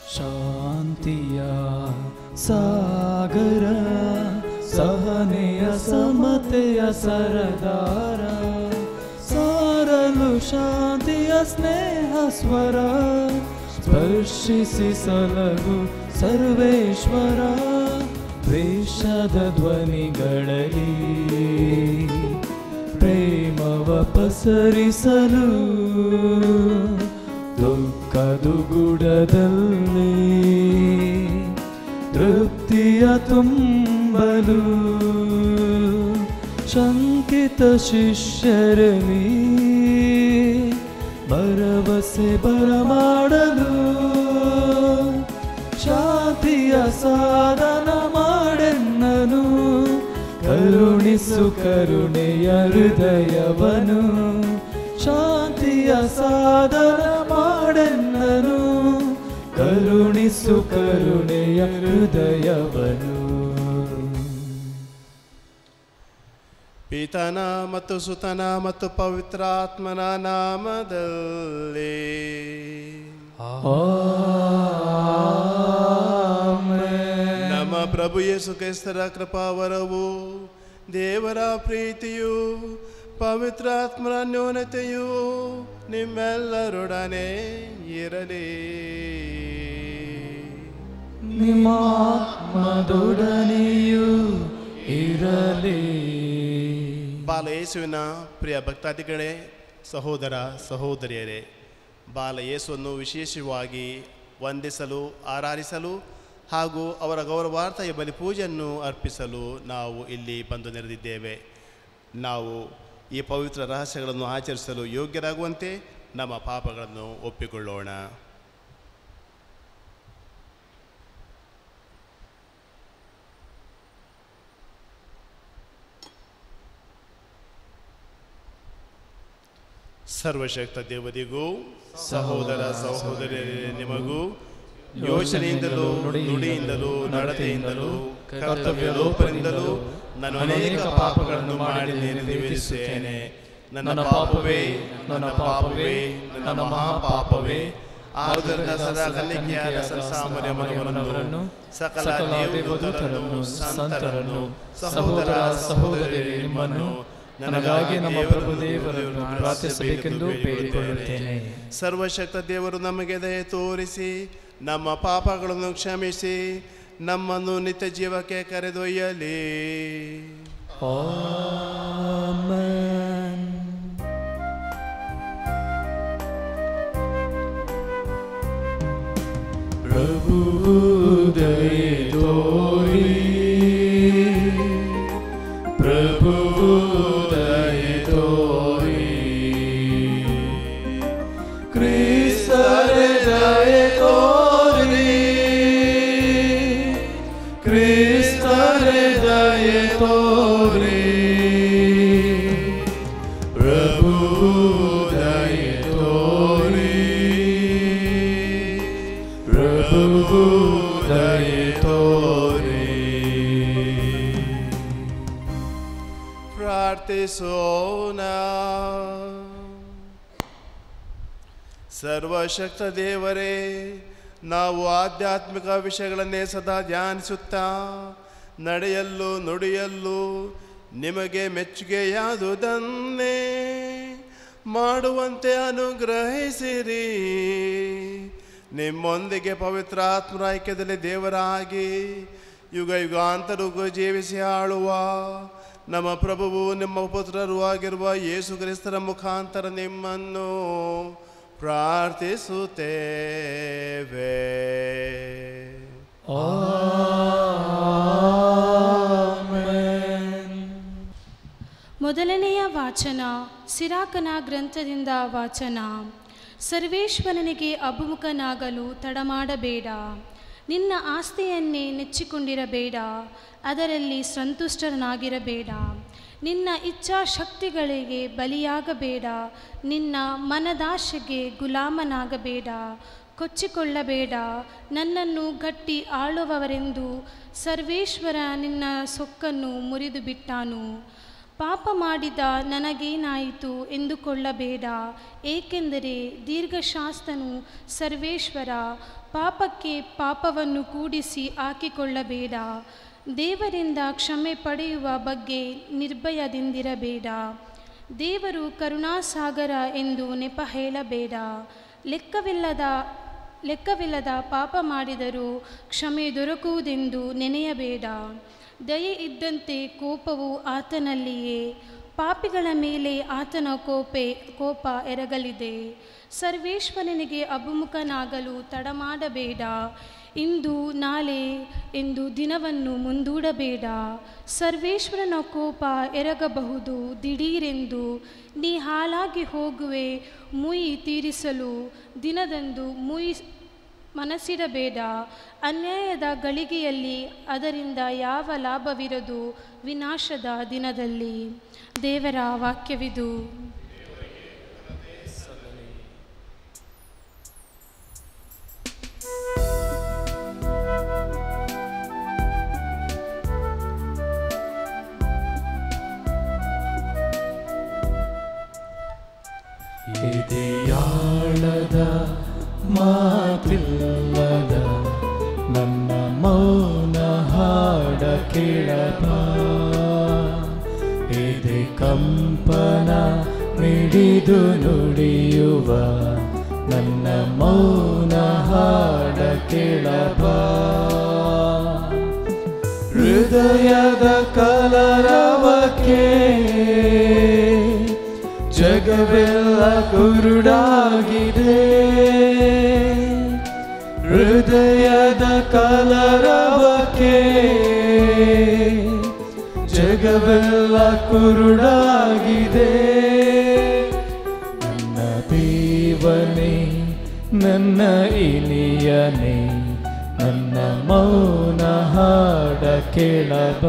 ಶಾಂತಿಯ ಸಾಗರ ಸಹನೆಯ ಸಮತೆಯ ಸರದಾರ ಸಾರಲು ಶಾಂತಿಯ ಸ್ನೇಹ ಸ್ವರ ಸ್ಪರ್ಶಿಸಿ ಸಲಗು ಸರ್ವೇಶ್ವರ ದ್ವೇಷದ ಧ್ವನಿಗಳಲ್ಲಿ ಪ್ರೇಮವ ಪಸರಿಸಲು ದುಃಖದು ಗುಡದಲ್ಲಿ ತೃಪ್ತಿಯ ತುಂಬಲು ಶಂಕಿತ ಶಿಷ್ಯರಲ್ಲಿ ಭರವಸೆ ಬರಮಾಡಲು ಶಾಂತಿಯ ಸಾಧನ ಮಾಡೆನ್ನನು ಕರುಣಿಸು ಕರುಣೆಯ ಹೃದಯವನು ಶಾಂತಿಯ ಸಾಧನ ಮಾಡೆನ್ನನು ಕರುಣಿಸು ಕರುಣೆಯ ಹೃದಯವನು ಪಿತನ ಮತ್ತು ಸುತನ ಮತ್ತು ಪವಿತ್ರಾತ್ಮನ ನಾಮದಲ್ಲಿ ನಮ್ಮ ಪ್ರಭು ಯೇಸು ಕ್ರಿಸ್ತರ ಕೃಪಾವರವು ದೇವರ ಪ್ರೀತಿಯು ಪವಿತ್ರಾತ್ಮನ ನ್ಯೂನತೆಯು ನಿಮ್ಮೆಲ್ಲರೊಡನೆ ಇರಲಿ ನಿಮ್ಮ ಆತ್ಮದೊಡನೆಯೂ ಇರಲಿ ಬಾಲ ಯೇಸುವಿನ ಪ್ರಿಯ ಭಕ್ತಾದಿಗಳೇ ಸಹೋದರ ಸಹೋದರಿಯರೇ ಬಾಲ ಯೇಸುವನ್ನು ವಿಶೇಷವಾಗಿ ವಂದಿಸಲು ಆರಾಧಿಸಲು ಹಾಗೂ ಅವರ ಗೌರವಾರ್ಥ ಈ ಬಲಿ ಪೂಜೆಯನ್ನು ಅರ್ಪಿಸಲು ನಾವು ಇಲ್ಲಿ ಬಂದು ನೆರೆದಿದ್ದೇವೆ ನಾವು ಈ ಪವಿತ್ರ ರಹಸ್ಯಗಳನ್ನು ಆಚರಿಸಲು ಯೋಗ್ಯರಾಗುವಂತೆ ನಮ್ಮ ಪಾಪಗಳನ್ನು ಒಪ್ಪಿಕೊಳ್ಳೋಣ ಸರ್ವಶಕ್ತ ದೇವರಿಗೂ ಸಹೋದರ ಸಹೋದರಿಯರೇ ನಿಮಗೂ ಯೋಚನೆಯಿಂದಲೂ ನುಡಿಯಿಂದಲೂ ನಡತೆಯಿಂದಲೂ ಕರ್ತವ್ಯ ಲೋಪದಿಂದಲೂ ನಾನು ಅನೇಕ ಪಾಪಗಳನ್ನು ಮಾಡಿ ನಿವೇದಿಸುತ್ತೇನೆ ನನ್ನ ಪಾಪವೇ ನನ್ನ ಪಾಪವೇ ನನ್ನ ಮಹಾಪಾಪವೇ ಆದುದರಿಂದ ಸದಾ ಕಲಿಕೆಯಾದ ಸತ್ಸಾಮಾನ್ಯ ಮನವರನ್ನು ಸಕಲ ದೇವದೂತರನ್ನು ಸಂತರನ್ನು ಸಹೋದರ ಸಹೋದರಿಯರೇ ನಿಮ್ಮನ್ನು ನನಗಾಗಿ ನಮ್ಮ ಪ್ರಭು ದೇವರನ್ನು ಪ್ರಾರ್ಥಿಸಬೇಕೆಂದು ಬೇಡಿಕೊಳ್ಳುತ್ತೇನೆ ಸರ್ವಶಕ್ತ ದೇವರು ನಮಗೆ ದಯೆ ತೋರಿಸಿ ನಮ್ಮ ಪಾಪಗಳನ್ನು ಕ್ಷಮಿಸಿ ನಮ್ಮನ್ನು ನಿತ್ಯ ಜೀವಕ್ಕೆ ಕರೆದೊಯ್ಯಲಿ ಆಮೆನ್. ಪ್ರಭು ದಯೆ ತೋರಿ ಪ್ರಭು ದಯೆ ತೋರಿ ಕ್ರಿಸ್ತರೇ ದಯೆ ತೋರಿ ಕ್ರಿಸ್ತರೇ ದಯೆ ತೋರಿ ಪ್ರಭು ದಯೆ ತೋರಿ ಪ್ರಭು ದಯೆ ತೋರಿ ಪ್ರಾರ್ಥಿಸೋಣ ಸರ್ವಶಕ್ತ ದೇವರೇ ನಾವು ಆಧ್ಯಾತ್ಮಿಕ ವಿಷಯಗಳನ್ನೇ ಸದಾ ಧ್ಯಾನಿಸುತ್ತಾ ನಡೆಯಲು ನುಡಿಯಲು ನಿಮಗೆ ಮೆಚ್ಚುಗೆಯಾದುದನ್ನೇ ಮಾಡುವಂತೆ ಅನುಗ್ರಹಿಸಿರಿ ನಿಮ್ಮೊಂದಿಗೆ ಪವಿತ್ರ ಆತ್ಮರ ಐಕ್ಯದಲ್ಲಿ ದೇವರಾಗಿ ಯುಗ ಯುಗಾಂತರಿಗೂ ಜೀವಿಸಿ ಆಳುವ ನಮ್ಮ ಪ್ರಭುವು ನಿಮ್ಮ ಪುತ್ರರು ಆಗಿರುವ ಯೇಸು ಕ್ರಿಸ್ತರ ಮುಖಾಂತರ ನಿಮ್ಮನ್ನು ಪ್ರಾರ್ಥಿಸುತ್ತೇವೆ ಆಮೆನ್. ಮೊದಲನೆಯ ವಾಚನ ಸಿರಾಕನ ಗ್ರಂಥದಿಂದ ವಾಚನ ಸರ್ವೇಶ್ವರನಿಗೆ ಅಭಿಮುಖನಾಗಲು ತಡಮಾಡಬೇಡ ನಿನ್ನ ಆಸ್ತಿಯನ್ನೇ ನೆಚ್ಚಿಕೊಂಡಿರಬೇಡ ಅದರಲ್ಲಿ ಸಂತುಷ್ಟನಾಗಿರಬೇಡ ನಿನ್ನ ಇಚ್ಛಾಶಕ್ತಿಗಳಿಗೆ ಬಲಿಯಾಗಬೇಡ ನಿನ್ನ ಮನದಾಶೆಗೆ ಗುಲಾಮನಾಗಬೇಡ ಕೊಚ್ಚಿಕೊಳ್ಳಬೇಡ ನನ್ನನ್ನು ಗಟ್ಟಿ ಆಳುವವರೆಂದು ಸರ್ವೇಶ್ವರ ನಿನ್ನ ಸೊಕ್ಕನ್ನು ಮುರಿದು ಬಿಟ್ಟಾನು ಪಾಪ ಮಾಡಿದ ನನಗೇನಾಯಿತು ಎಂದುಕೊಳ್ಳಬೇಡ ಏಕೆಂದರೆ ದೀರ್ಘಶಾಸ್ತನು ಸರ್ವೇಶ್ವರ ಪಾಪಕ್ಕೆ ಪಾಪವನ್ನು ಕೂಡಿಸಿ ಹಾಕಿಕೊಳ್ಳಬೇಡ ದೇವರಿಂದ ಕ್ಷಮೆ ಪಡೆಯುವ ಬಗ್ಗೆ ನಿರ್ಭಯದಿಂದಿರಬೇಡ ದೇವರು ಕರುಣಾಸಾಗರ ಎಂದು ನೆಪ ಹೇಳಬೇಡ ಲೆಕ್ಕವಿಲ್ಲದ ಲೆಕ್ಕವಿಲ್ಲದ ಪಾಪ ಮಾಡಿದರೂ ಕ್ಷಮೆ ದೊರಕುವುದೆಂದು ನೆನೆಯಬೇಡ ದಯೆ ಇದ್ದಂತೆ ಕೋಪವು ಆತನಲ್ಲಿಯೇ ಪಾಪಿಗಳ ಮೇಲೆ ಆತನ ಕೋಪೆ ಕೋಪ ಎರಗಲಿದೆ ಸರ್ವೇಶ್ವರನಿಗೆ ಅಭಿಮುಖನಾಗಲು ತಡಮಾಡಬೇಡ ಇಂದು ನಾಳೆ ಎಂದು ದಿನವನ್ನು ಮುಂದೂಡಬೇಡ ಸರ್ವೇಶ್ವರನ ಕೋಪ ಎರಗಬಹುದು ದಿಢೀರೆಂದು ನೀ ಹಾಳಾಗಿ ಹೋಗುವೆ ಮುಯಿ ತೀರಿಸಲು ದಿನದಂದು ಮುಯಿ ಮನಸ್ಸಿಡಬೇಡ ಅನ್ಯಾಯದ ಗಳಿಗೆಯಲ್ಲಿ ಅದರಿಂದ ಯಾವ ಲಾಭವಿರದು ವಿನಾಶದ ದಿನದಲ್ಲಿ ದೇವರ ವಾಕ್ಯವಿದು ಇದೆಯಾಳದ ಮಾತಿಲ್ಲದ ನನ್ನ ಮೌನ ಹಾಡ ಕೇಳಬ ಇದೆ ಕಂಪನ ಮಿಡಿದು ನುಡಿಯುವ ನನ್ನ ಮೌನ ಹಾಡ ಕೇಳಬ ಹೃದಯದ ಕಲರವಕ್ಕೆ ಜಗವೆಲ್ಲ ಕುರುಡಾಗಿದೆ ಹೃದಯದ ಕಲರವಕ್ಕೆ ಜಗವೆಲ್ಲ ಕುರುಡಾಗಿದೆ ನನ್ನ ದೇವನೇ ನನ್ನ ಇಲಿಯನೇ ನನ್ನ ಮೌನ ಹಾಡ ಕೇಳಬ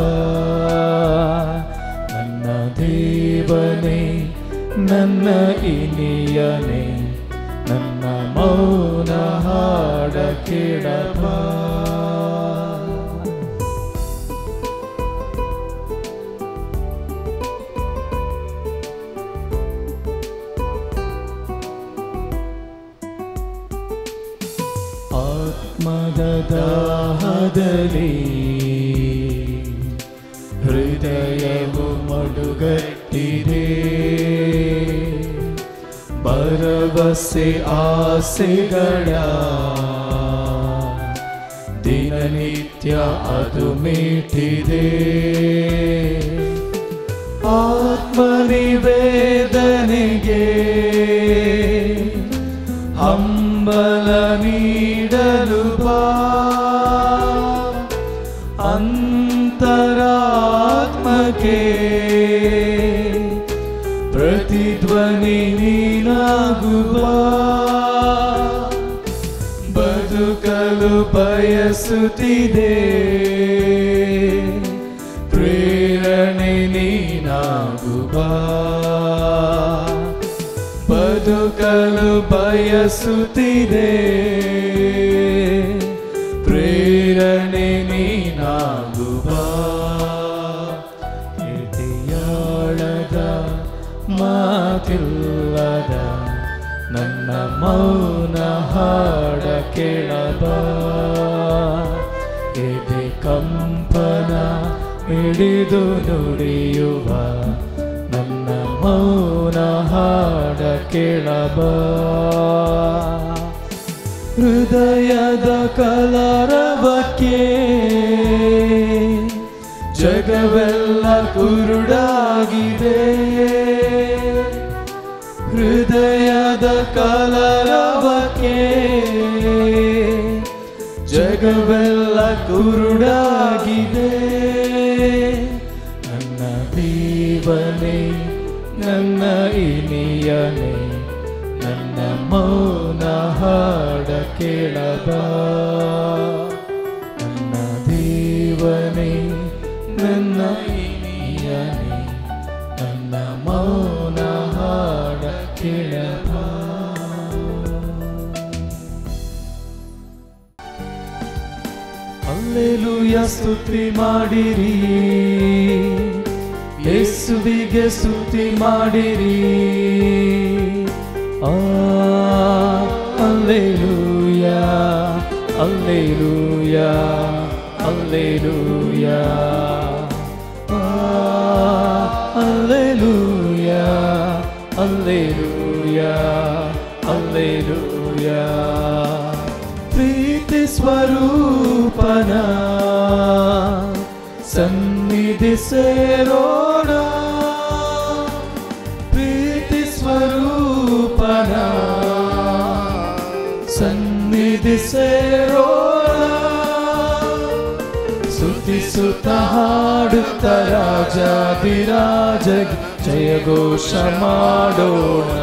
ನನ್ನ ದೇವನೇ ನನ್ನ ಇನಿಯನೇ ನನ್ನ ಮೌನ ಹಾಡ ಕೇಳಬ ಆತ್ಮದ ದಾಹದಲ್ಲಿ ಹೃದಯವು ಮಡುಗಟ್ಟಿದೆ ಭರವಸೆ ಆಸೆಗಳ ದಿನನಿತ್ಯ ಅದು ಮೀಟಿದೆ ಆತ್ಮನಿವೇದನೆಗೆ ಹಂಬಲ ನೀಡಲು ಬಾ ಅಂತರಾತ್ಮಕ್ಕೆ ಪ್ರತಿಧ್ವನಿ ನೀನಾಗುವ ಬದುಕಲು ಬಯಸುತ್ತಿದೆ ಪ್ರೇರಣೆ ನೀನಾಗುವ ಬದುಕಲು ಬಯಸುತ್ತಿದೆ ಪ್ರೇರಣೆ ನೀನಾಗುವ ಎದೆಯಾಳದ ಮಾತಿಲ್ಲದ ನನ್ನ ಮೌನ ಹಾಡ ಕೇಳಬ ಎದೆ ಕಂಪನ ಹಿಡಿದು ನುಡಿಯುವ ನನ್ನ ಮೌನ ಹಾಡ ಕೇಳಬ ಹೃದಯದ ಕಲರವಕ್ಕೆ ಜಗವೆಲ್ಲ ಕುರುಡಾಗಿದೆ ಹೃದಯದ ಕಲರವಕ್ಕೆ ಜಗವೆಲ್ಲ ಕುರುಡಾಗಿದೆ ನನ್ನ ದೇವನೇ ನನ್ನ ಇನಿಯನೇ ನನ್ನ ಮೌನ ಹಾಡ ಕೇಳಬ ನನ್ನ ದೇವನೇ ನನ್ನ ಇನಿಯನೇ ನನ್ನ ಮೌನ ಹಾಡ ಕೇಳಬ ಅಲ್ಲೆಲೂಯ ಸ್ತುತಿ ಮಾಡಿರಿ ಯೇಸು ಯೇಸುವಿಗೆ ಸ್ತುತಿ ಮಾಡಿರಿ ಆ ಅಲ್ಲೇಲೂಯ ಅಲ್ಲೇಲೂಯ ಅಲ್ಲೇಲೂಯ ಆ ಅಲ್ಲೇಲೂಯ ಅಲ್ಲೇಲೂಯ ಅಲ್ಲೇಲೂಯ ಪ್ರೀತಿ ಸ್ವರೂಪನ ಸನ್ನಿಧಿ ಸೇರೋಣ ಪ್ರೀತಿ ಸ್ವರೂಪನ ಸನ್ನಿಧಿ ಸೇರೋಣ ಸ್ತುತಿಸುತ್ತ ಹಾಡುತ್ತ ರಾಜಾದಿರಾಜ ಜಯಘೋಷ ಮಾಡೋಣ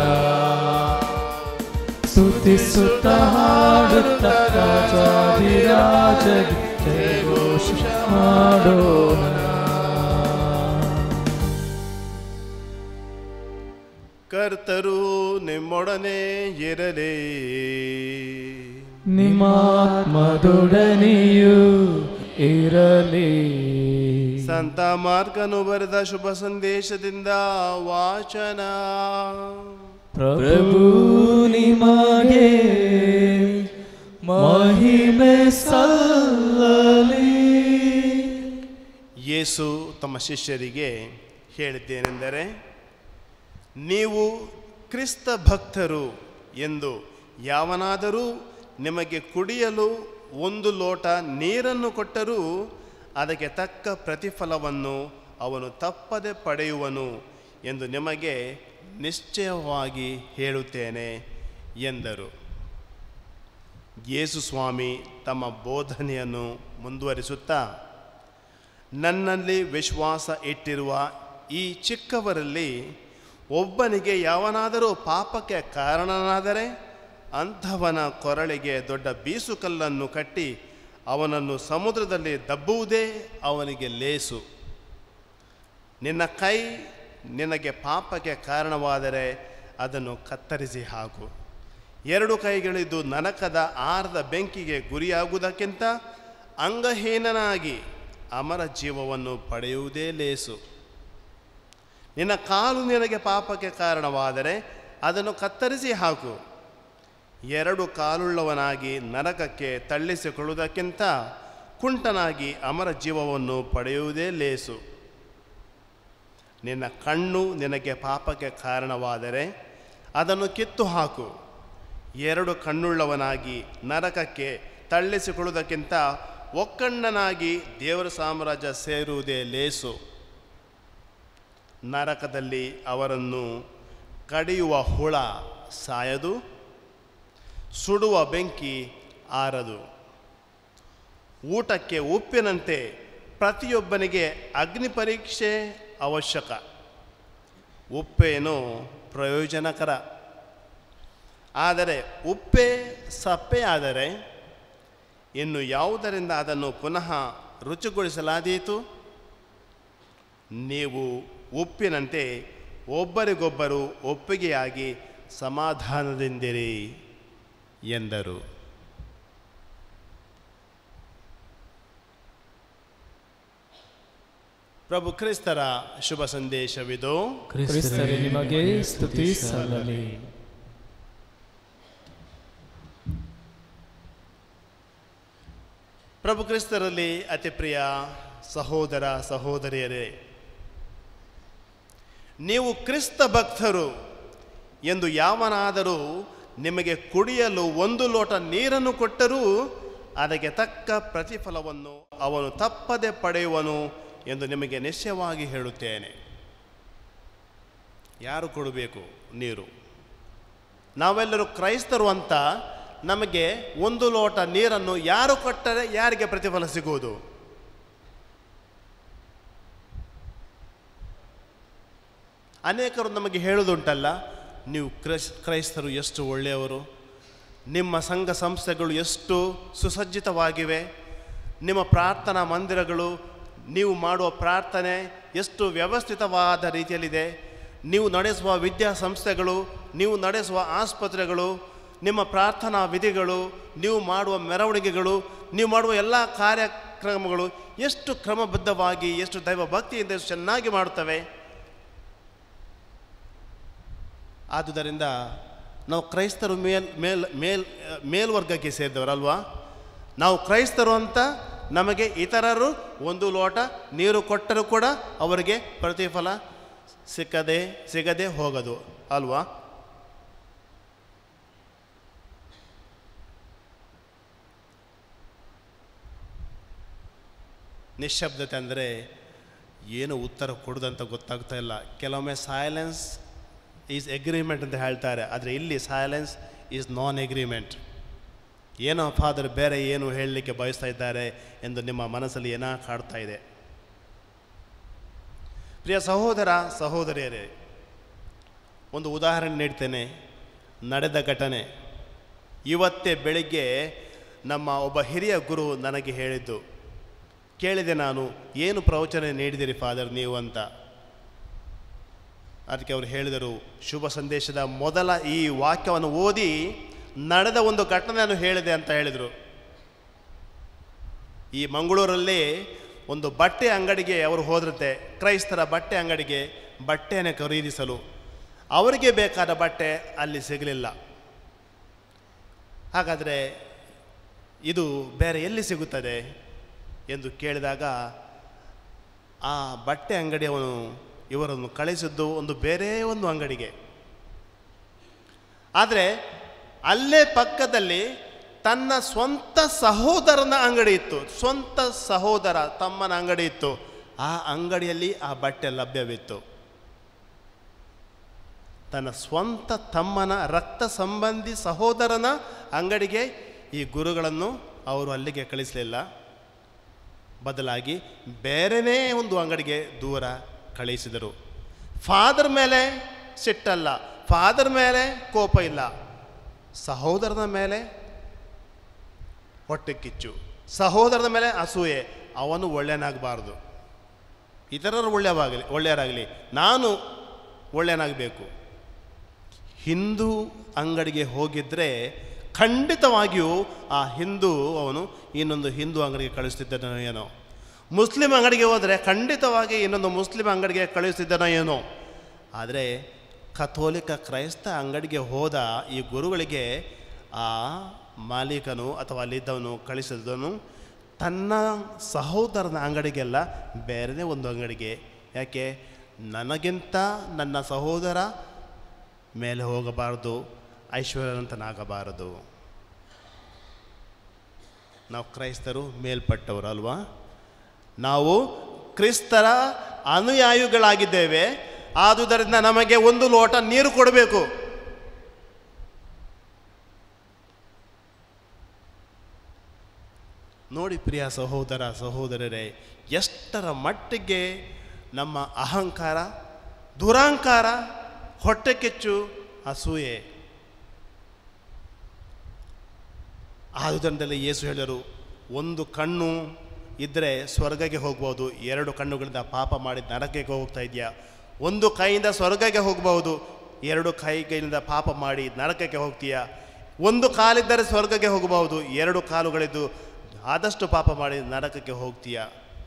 ಸ್ತುತಿಸುತ್ತ ಹಾಡುತ್ತ ರಾಜಾದಿರಾಜ ಜಯಘೋಷ ಮಾಡೋಣ ಕರ್ತರು ನಿಮ್ಮೊಡನೆ ಇರಲಿ ನಿಮಾತ್ಮದೊಡನೆಯೂ ಇರಲಿ ಸಂತ ಮಾರ್ಕನು ಬರೆದ ಶುಭ ಸಂದೇಶದಿಂದ ವಾಚನ ಪ್ರಭು ನಿಮಗೆ ಮಹಿಮೆ ಸಲ್ಲಲಿ ಯೇಸು ತಮ್ಮ ಶಿಷ್ಯರಿಗೆ ಹೇಳಿದ್ದೇನೆಂದರೆ ನೀವು ಕ್ರಿಸ್ತ ಭಕ್ತರು ಎಂದು ಯಾವನಾದರೂ ನಿಮಗೆ ಕುಡಿಯಲು ಒಂದು ಲೋಟ ನೀರನ್ನು ಕೊಟ್ಟರೂ ಅದಕ್ಕೆ ತಕ್ಕ ಪ್ರತಿಫಲವನ್ನು ಅವನು ತಪ್ಪದೆ ಪಡೆಯುವನು ಎಂದು ನಿಮಗೆ ನಿಶ್ಚಯವಾಗಿ ಹೇಳುತ್ತೇನೆ ಎಂದರು ಯೇಸು ಸ್ವಾಮಿ ತಮ್ಮ ಬೋಧನೆಯನ್ನು ಮುಂದುವರಿಸುತ್ತಾ ನನ್ನಲ್ಲಿ ವಿಶ್ವಾಸ ಇಟ್ಟಿರುವ ಈ ಚಿಕ್ಕವರಲ್ಲಿ ಒಬ್ಬನಿಗೆ ಯಾವನಾದರೂ ಪಾಪಕ್ಕೆ ಕಾರಣನಾದರೆ ಅಂಥವನ ಕೊರಳಿಗೆ ದೊಡ್ಡ ಬೀಸುಕಲ್ಲನ್ನು ಕಟ್ಟಿ ಅವನನ್ನು ಸಮುದ್ರದಲ್ಲಿ ದಬ್ಬುವುದೇ ಅವನಿಗೆ ಲೇಸು ನಿನ್ನ ಕೈ ನಿನಗೆ ಪಾಪಕ್ಕೆ ಕಾರಣವಾದರೆ ಅದನ್ನು ಕತ್ತರಿಸಿ ಹಾಕು ಎರಡು ಕೈಗಳಿದ್ದು ನರಕದ ಆರ್ದ ಬೆಂಕಿಗೆ ಗುರಿಯಾಗುವುದಕ್ಕಿಂತ ಅಂಗಹೀನನಾಗಿ ಅಮರ ಜೀವವನ್ನು ಪಡೆಯುವುದೇ ಲೇಸು ನಿನ್ನ ಕಾಲು ನಿನಗೆ ಪಾಪಕ್ಕೆ ಕಾರಣವಾದರೆ ಅದನ್ನು ಕತ್ತರಿಸಿ ಹಾಕು ಎರಡು ಕಾಲುಳ್ಳವನಾಗಿ ನರಕಕ್ಕೆ ತಳ್ಳಿಸಿಕೊಳ್ಳುವುದಕ್ಕಿಂತ ಕುಂಟನಾಗಿ ಅಮರ ಜೀವವನ್ನು ಪಡೆಯುವುದೇ ಲೇಸು ನಿನ್ನ ಕಣ್ಣು ನಿನಗೆ ಪಾಪಕ್ಕೆ ಕಾರಣವಾದರೆ ಅದನ್ನು ಕಿತ್ತು ಹಾಕು ಎರಡು ಕಣ್ಣುಳ್ಳವನಾಗಿ ನರಕಕ್ಕೆ ತಳ್ಳಿಸಿಕೊಳ್ಳುವುದಕ್ಕಿಂತ ಒಕ್ಕಣ್ಣನಾಗಿ ದೇವರ ಸಾಮ್ರಾಜ್ಯ ಸೇರುವುದೇ ಲೇಸು ನರಕದಲ್ಲಿ ಅವರನ್ನು ಕಡಿಯುವ ಹುಳ ಸಾಯದು ಸುಡುವ ಬೆಂಕಿ ಆರದು ಊಟಕ್ಕೆ ಉಪ್ಪಿನಂತೆ ಪ್ರತಿಯೊಬ್ಬನಿಗೆ ಅಗ್ನಿ ಪರೀಕ್ಷೆ ಅವಶ್ಯಕ ಉಪ್ಪೇನು ಪ್ರಯೋಜನಕರ ಆದರೆ ಉಪ್ಪೇ ಸಪ್ಪೆ ಆದರೆ ಇನ್ನು ಯಾವುದರಿಂದ ಅದನ್ನು ಪುನಃ ರುಚಿಗೊಳಿಸಲಾದೀತು ನೀವು ಉಪ್ಪಿನಂತೆ ಒಬ್ಬರಿಗೊಬ್ಬರು ಒಪ್ಪಿಗೆಯಾಗಿ ಸಮಾಧಾನದಿಂದಿರಿ ಎಂದರು ಪ್ರಭು ಕ್ರಿಸ್ತರ ಶುಭ ಸಂದೇಶವಿದು ಕ್ರಿಸ್ತರೇ ನಿಮಗೆ ಸ್ತುತಿ ಸಲ್ಲಲಿ ಪ್ರಭು ಕ್ರಿಸ್ತರಲ್ಲಿ ಅತಿ ಪ್ರಿಯ ಸಹೋದರ ಸಹೋದರಿಯರೇ ನೀವು ಕ್ರಿಸ್ತ ಭಕ್ತರು ಎಂದು ಯಾವನಾದರೂ ನಿಮಗೆ ಕುಡಿಯಲು ಒಂದು ಲೋಟ ನೀರನ್ನು ಕೊಟ್ಟರೂ ಅದಕ್ಕೆ ತಕ್ಕ ಪ್ರತಿಫಲವನ್ನು ಅವನು ತಪ್ಪದೆ ಪಡೆಯುವನು ಎಂದು ನಿಮಗೆ ನಿಶ್ಚಯವಾಗಿ ಹೇಳುತ್ತೇನೆ ಯಾರು ಕೊಡಬೇಕು ನೀರು ನಾವೆಲ್ಲರೂ ಕ್ರೈಸ್ತರು ಅಂತ ನಮಗೆ ಒಂದು ಲೋಟ ನೀರನ್ನು ಯಾರು ಕೊಟ್ಟರೆ ಯಾರಿಗೆ ಪ್ರತಿಫಲ ಸಿಗುವುದು ಅನೇಕರು ನಮಗೆ ಹೇಳುವುದುಂಟಲ್ಲ ನೀವು ಕ್ರೈಸ್ ಕ್ರೈಸ್ತರು ಎಷ್ಟು ಒಳ್ಳೆಯವರು ನಿಮ್ಮ ಸಂಘ ಸಂಸ್ಥೆಗಳು ಎಷ್ಟು ಸುಸಜ್ಜಿತವಾಗಿವೆ ನಿಮ್ಮ ಪ್ರಾರ್ಥನಾ ಮಂದಿರಗಳು ನೀವು ಮಾಡುವ ಪ್ರಾರ್ಥನೆ ಎಷ್ಟು ವ್ಯವಸ್ಥಿತವಾದ ರೀತಿಯಲ್ಲಿದೆ ನೀವು ನಡೆಸುವ ವಿದ್ಯಾಸಂಸ್ಥೆಗಳು ನೀವು ನಡೆಸುವ ಆಸ್ಪತ್ರೆಗಳು ನಿಮ್ಮ ಪ್ರಾರ್ಥನಾ ವಿಧಿಗಳು ನೀವು ಮಾಡುವ ಮೆರವಣಿಗೆಗಳು ನೀವು ಮಾಡುವ ಎಲ್ಲ ಕಾರ್ಯಕ್ರಮಗಳು ಎಷ್ಟು ಕ್ರಮಬದ್ಧವಾಗಿ ಎಷ್ಟು ದೈವ ಭಕ್ತಿಯಿಂದ ಎಷ್ಟು ಚೆನ್ನಾಗಿ ಮಾಡುತ್ತವೆ ಆದುದರಿಂದ ನಾವು ಕ್ರೈಸ್ತರು ಮೇಲ್ ಮೇಲ್ ಮೇಲ್ ಮೇಲ್ವರ್ಗಕ್ಕೆ ಸೇರಿದವರಲ್ವಾ ನಾವು ಕ್ರೈಸ್ತರು ಅಂತ ನಮಗೆ ಇತರರು ಒಂದು ಲೋಟ ನೀರು ಕೊಟ್ಟರೂ ಕೂಡ ಅವರಿಗೆ ಪ್ರತಿಫಲ ಸಿಕ್ಕದೆ ಸಿಗದೆ ಹೋಗದು ಅಲ್ವಾ ನಿಶ್ಶಬ್ದತೆ ಅಂದರೆ ಏನು ಉತ್ತರ ಕೊಡೋದಂತ ಗೊತ್ತಾಗ್ತಾ ಇಲ್ಲ ಕೆಲವೊಮ್ಮೆ ಸೈಲೆನ್ಸ್ ಈಸ್ ಎಗ್ರಿಮೆಂಟ್ ಅಂತ ಹೇಳ್ತಾರೆ ಆದರೆ ಇಲ್ಲಿ ಸೈಲೆನ್ಸ್ ಈಸ್ ನಾನ್ ಎಗ್ರಿಮೆಂಟ್ ಏನೋ ಫಾದರ್ ಬೇರೆ ಏನು ಹೇಳಲಿಕ್ಕೆ ಬಯಸ್ತಾ ಇದ್ದಾರೆ ಎಂದು ನಿಮ್ಮ ಮನಸ್ಸಲ್ಲಿ ಏನೋ ಕಾಡ್ತಾ ಇದೆ ಪ್ರಿಯ ಸಹೋದರ ಸಹೋದರಿಯರೇ ಒಂದು ಉದಾಹರಣೆ ನೀಡ್ತೇನೆ ನಡೆದ ಘಟನೆ ಇವತ್ತೇ ಬೆಳಿಗ್ಗೆ ನಮ್ಮ ಒಬ್ಬ ಹಿರಿಯ ಗುರು ನನಗೆ ಹೇಳಿದ್ದು ಕೇಳಿದೆ ನಾನು ಏನು ಪ್ರವಚನ ನೀಡಿದಿರಿ ಫಾದರ್ ನೀವು ಅಂತ ಅದಕ್ಕೆ ಅವರು ಹೇಳಿದರು ಶುಭ ಸಂದೇಶದ ಮೊದಲ ಈ ವಾಕ್ಯವನ್ನು ಓದಿ ನಡೆದ ಒಂದು ಘಟನೆಯನ್ನು ಹೇಳಿದೆ ಅಂತ ಹೇಳಿದರು ಈ ಮಂಗಳೂರಲ್ಲಿ ಒಂದು ಬಟ್ಟೆ ಅಂಗಡಿಗೆ ಅವರು ಹೋದ್ರತೆ ಕ್ರೈಸ್ತರ ಬಟ್ಟೆ ಅಂಗಡಿಗೆ ಬಟ್ಟೆಯನ್ನು ಖರೀದಿಸಲು ಅವರಿಗೆ ಬೇಕಾದ ಬಟ್ಟೆ ಅಲ್ಲಿ ಸಿಗಲಿಲ್ಲ ಹಾಗಾದರೆ ಇದು ಬೇರೆ ಎಲ್ಲಿ ಸಿಗುತ್ತದೆ ಎಂದು ಕೇಳಿದಾಗ ಆ ಬಟ್ಟೆ ಅಂಗಡಿಯವನು ಇವರನ್ನು ಕಳಿಸಿದ್ದು ಒಂದು ಬೇರೆ ಒಂದು ಅಂಗಡಿಗೆ ಆದರೆ ಅಲ್ಲೇ ಪಕ್ಕದಲ್ಲಿ ತನ್ನ ಸ್ವಂತ ಸಹೋದರನ ಅಂಗಡಿ ಇತ್ತು ಸ್ವಂತ ಸಹೋದರ ತಮ್ಮನ ಅಂಗಡಿ ಇತ್ತು ಆ ಅಂಗಡಿಯಲ್ಲಿ ಆ ಬಟ್ಟೆ ಲಭ್ಯವಿತ್ತು ತನ್ನ ಸ್ವಂತ ತಮ್ಮನ ರಕ್ತ ಸಂಬಂಧಿ ಸಹೋದರನ ಅಂಗಡಿಗೆ ಈ ಗುರುಗಳನ್ನು ಅವರು ಅಲ್ಲಿಗೆ ಕಳಿಸಲಿಲ್ಲ ಬದಲಾಗಿ ಬೇರೆನೇ ಒಂದು ಅಂಗಡಿಗೆ ದೂರ ಕಳಿಸಿದರು ಫಾದರ್ ಮೇಲೆ ಸಿಟ್ಟಲ್ಲ ಫಾದರ್ ಮೇಲೆ ಕೋಪ ಇಲ್ಲ ಸಹೋದರನ ಮೇಲೆ ಹೊಟ್ಟೆ ಕಿಚ್ಚು ಸಹೋದರನ ಮೇಲೆ ಅಸೂಯೆ ಅವನು ಒಳ್ಳೆಯನಾಗಬಾರ್ದು ಇತರರು ಒಳ್ಳೆಯವಾಗಲಿ ಒಳ್ಳೆಯರಾಗಲಿ ನಾನು ಒಳ್ಳೆಯನಾಗಬೇಕು ಹಿಂದೂ ಅಂಗಡಿಗೆ ಹೋಗಿದ್ದರೆ ಖಂಡಿತವಾಗಿಯೂ ಆ ಹಿಂದೂ ಅವನು ಇನ್ನೊಂದು ಹಿಂದೂ ಅಂಗಡಿಗೆ ಕಳಿಸ್ತಿದ್ದನೋ ಏನೋ ಮುಸ್ಲಿಂ ಅಂಗಡಿಗೆ ಹೋದರೆ ಖಂಡಿತವಾಗಿ ಇನ್ನೊಂದು ಮುಸ್ಲಿಂ ಅಂಗಡಿಗೆ ಕಳಿಸ್ತಿದ್ದನೋ ಏನೋ ಆದರೆ ಕಥೋಲಿಕ ಕ್ರೈಸ್ತ ಅಂಗಡಿಗೆ ಹೋದ ಈ ಗುರುಗಳಿಗೆ ಆ ಮಾಲೀಕನು ಅಥವಾ ಅಲ್ಲಿದ್ದವನು ಕಳಿಸಿದವನು ತನ್ನ ಸಹೋದರನ ಅಂಗಡಿಗೆಲ್ಲ ಬೇರೆನೇ ಒಂದು ಅಂಗಡಿಗೆ ಯಾಕೆ ನನಗಿಂತ ನನ್ನ ಸಹೋದರ ಮೇಲೆ ಹೋಗಬಾರದು ಐಶ್ವರ್ಯವಂತನಾಗಬಾರದು ನಾವು ಕ್ರೈಸ್ತರು ಮೇಲ್ಪಟ್ಟವರು ಅಲ್ವಾ ನಾವು ಕ್ರಿಸ್ತರ ಅನುಯಾಯಿಗಳಾಗಿದ್ದೇವೆ ಆದುದರಿಂದ ನಮಗೆ ಒಂದು ಲೋಟ ನೀರು ಕೊಡಬೇಕು ನೋಡಿ ಪ್ರಿಯ ಸಹೋದರ ಸಹೋದರರೇ ಎಷ್ಟರ ಮಟ್ಟಿಗೆ ನಮ್ಮ ಅಹಂಕಾರ ದುರಾಂಕಾರ ಹೊಟ್ಟೆ ಕೆಚ್ಚು ಅಸೂಯೆ ಆದುದರಿಂದಲೇ ಯೇಸು ಹೇಳರು ಒಂದು ಕಣ್ಣು ಇದ್ದರೆ ಸ್ವರ್ಗಕ್ಕೆ ಹೋಗ್ಬೋದು ಎರಡು ಕಣ್ಣುಗಳಿಂದ ಪಾಪ ಮಾಡಿ ನರಕಕ್ಕೆ ಹೋಗ್ತಾ ಇದೆಯಾ ಒಂದು ಕೈಯಿಂದ ಸ್ವರ್ಗಕ್ಕೆ ಹೋಗ್ಬೋದು ಎರಡು ಕೈಗಳಿಂದ ಪಾಪ ಮಾಡಿ ನರಕಕ್ಕೆ ಹೋಗ್ತೀಯಾ ಒಂದು ಕಾಲಿದ್ದರೆ ಸ್ವರ್ಗಕ್ಕೆ ಹೋಗಬಹುದು ಎರಡು ಕಾಲುಗಳಿದ್ದು ಆದಷ್ಟು ಪಾಪ ಮಾಡಿ ನರಕಕ್ಕೆ ಹೋಗ್ತೀಯಾ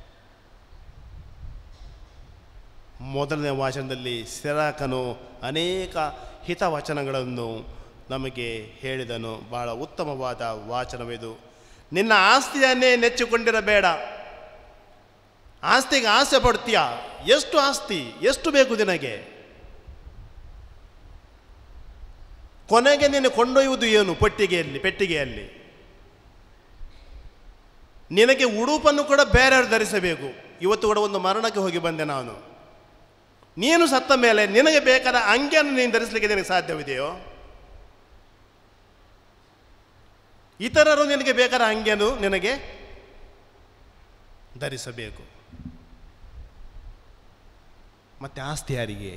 ಮೊದಲನೇ ವಾಚನದಲ್ಲಿ ಸಿರಾಕನು ಅನೇಕ ಹಿತವಚನಗಳನ್ನು ನಮಗೆ ಹೇಳಿದನು ಬಹಳ ಉತ್ತಮವಾದ ವಾಚನವಿದು ನಿನ್ನ ಆಸ್ತಿಯನ್ನೇ ನೆಚ್ಚಿಕೊಂಡಿರಬೇಡ ಆಸ್ತಿಗೆ ಆಸೆ ಪಡ್ತೀಯ ಎಷ್ಟು ಆಸ್ತಿ ಎಷ್ಟು ಬೇಕು ನಿನಗೆ ಕೊನೆಗೆ ನೀನು ಕೊಂಡೊಯ್ಯುವುದು ಏನು ಪೆಟ್ಟಿಗೆಯಲ್ಲಿ ಪೆಟ್ಟಿಗೆಯಲ್ಲಿ ನಿನಗೆ ಉಡುಪನ್ನು ಕೂಡ ಬೇರೆಯವರು ಧರಿಸಬೇಕು ಇವತ್ತು ಕೂಡ ಒಂದು ಮರಣಕ್ಕೆ ಹೋಗಿ ಬಂದೆ ನಾನು ನೀನು ಸತ್ತ ಮೇಲೆ ನಿನಗೆ ಬೇಕಾದ ಅಂಗಿಯನ್ನು ನೀನು ಧರಿಸಲಿಕ್ಕೆ ನಿನಗೆ ಸಾಧ್ಯವಿದೆಯೋ ಇತರರು ನಿನಗೆ ಬೇಕಾದ ಅಂಗಿಯನ್ನು ನಿನಗೆ ಧರಿಸಬೇಕು ಮತ್ತೆ ಆಸ್ತಿ ಯಾರಿಗೆ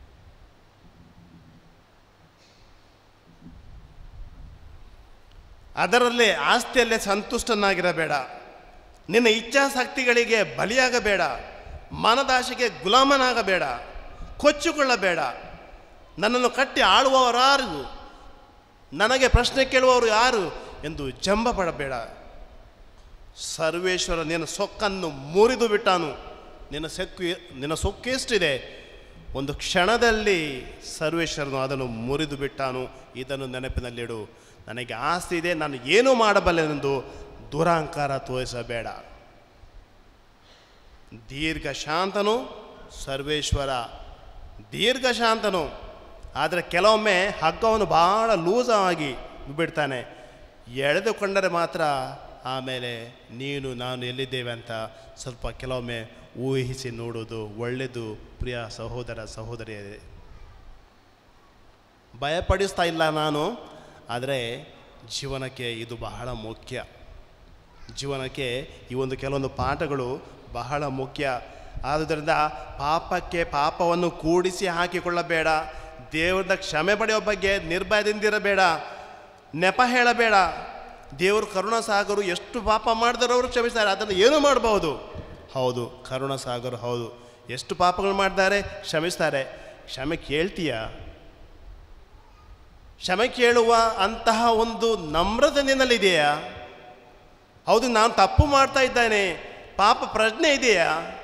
ಅದರಲ್ಲೇ ಆಸ್ತಿಯಲ್ಲೇ ಸಂತುಷ್ಟನಾಗಿರಬೇಡ ನಿನ್ನ ಇಚ್ಛಾಶಕ್ತಿಗಳಿಗೆ ಬಲಿಯಾಗಬೇಡ ಮನದಾಶೆಗೆ ಗುಲಾಮನಾಗಬೇಡ ಕೊಚ್ಚಿಕೊಳ್ಳಬೇಡ ನನ್ನನ್ನು ಕಟ್ಟಿ ಆಳುವವರಾರು ನನಗೆ ಪ್ರಶ್ನೆ ಕೇಳುವವರು ಯಾರು ಎಂದು ಜಂಬ ಪಡಬೇಡ ಸರ್ವೇಶ್ವರ ನಿನ್ನ ಸೊಕ್ಕನ್ನು ಮುರಿದು ಬಿಟ್ಟಾನು ನಿನ್ನ ಸೊಕ್ಕು ನಿನ್ನ ಸೊಕ್ಕು ಎಷ್ಟಿದೆ ಒಂದು ಕ್ಷಣದಲ್ಲಿ ಸರ್ವೇಶ್ವರನು ಅದನ್ನು ಮುರಿದು ಬಿಟ್ಟಾನು ಇದನ್ನು ನೆನಪಿನಲ್ಲಿಡು ನನಗೆ ಆಸ್ತಿ ಇದೆ ನಾನು ಏನು ಮಾಡಬಲ್ಲೆನೆಂದು ದುರಹಂಕಾರ ತೋರಿಸಬೇಡ ದೀರ್ಘ ಶಾಂತನು ಸರ್ವೇಶ್ವರ ದೀರ್ಘ ಶಾಂತನು ಆದರೆ ಕೆಲವೊಮ್ಮೆ ಹಗ್ಗವನ್ನು ಬಹಳ ಲೂಸಾಗಿ ಬಿಡ್ತಾನೆ ಎಳೆದುಕೊಂಡರೆ ಮಾತ್ರ ಆಮೇಲೆ ನೀನು ನಾನು ಎಲ್ಲಿದ್ದೇವೆ ಅಂತ ಸ್ವಲ್ಪ ಕೆಲವೊಮ್ಮೆ ಊಹಿಸಿ ನೋಡೋದು ಒಳ್ಳೆಯದು ಪ್ರಿಯ ಸಹೋದರ ಸಹೋದರಿಯರೇ ಭಯಪಡಿಸ್ತಾ ಇಲ್ಲ ನಾನು ಆದರೆ ಜೀವನಕ್ಕೆ ಇದು ಬಹಳ ಮುಖ್ಯ ಜೀವನಕ್ಕೆ ಈ ಒಂದು ಕೆಲವೊಂದು ಪಾಠಗಳು ಬಹಳ ಮುಖ್ಯ ಆದುದರಿಂದ ಪಾಪಕ್ಕೆ ಪಾಪವನ್ನು ಕೂಡಿಸಿ ಹಾಕಿಕೊಳ್ಳಬೇಡ ದೇವರದ ಕ್ಷಮೆ ಪಡೆಯುವ ಬಗ್ಗೆ ನಿರ್ಭಯದಿಂದಿರಬೇಡ ನೆಪ ಹೇಳಬೇಡ ದೇವರು ಕರುಣಸಾಗರು ಎಷ್ಟು ಪಾಪ ಮಾಡಿದರೂ ಅವರು ಕ್ಷಮಿಸ್ತಾರೆ ಅದನ್ನು ಏನು ಮಾಡಬಹುದು ಹೌದು ಕರುಣಸಾಗರು ಹೌದು ಎಷ್ಟು ಪಾಪಗಳು ಮಾಡ್ತಾರೆ ಕ್ಷಮಿಸ್ತಾರೆ ಕ್ಷಮೆ ಕೇಳ್ತೀಯ ಕ್ಷಮೆ ಕೇಳುವ ಅಂತಹ ಒಂದು ನಮ್ರತೆ ನಿನ್ನಲ್ಲಿದೆಯಾ ಹೌದು ನಾನು ತಪ್ಪು ಮಾಡ್ತಾ ಇದ್ದೇನೆ ಪಾಪ ಪ್ರಜ್ಞೆ ಇದೆಯಾ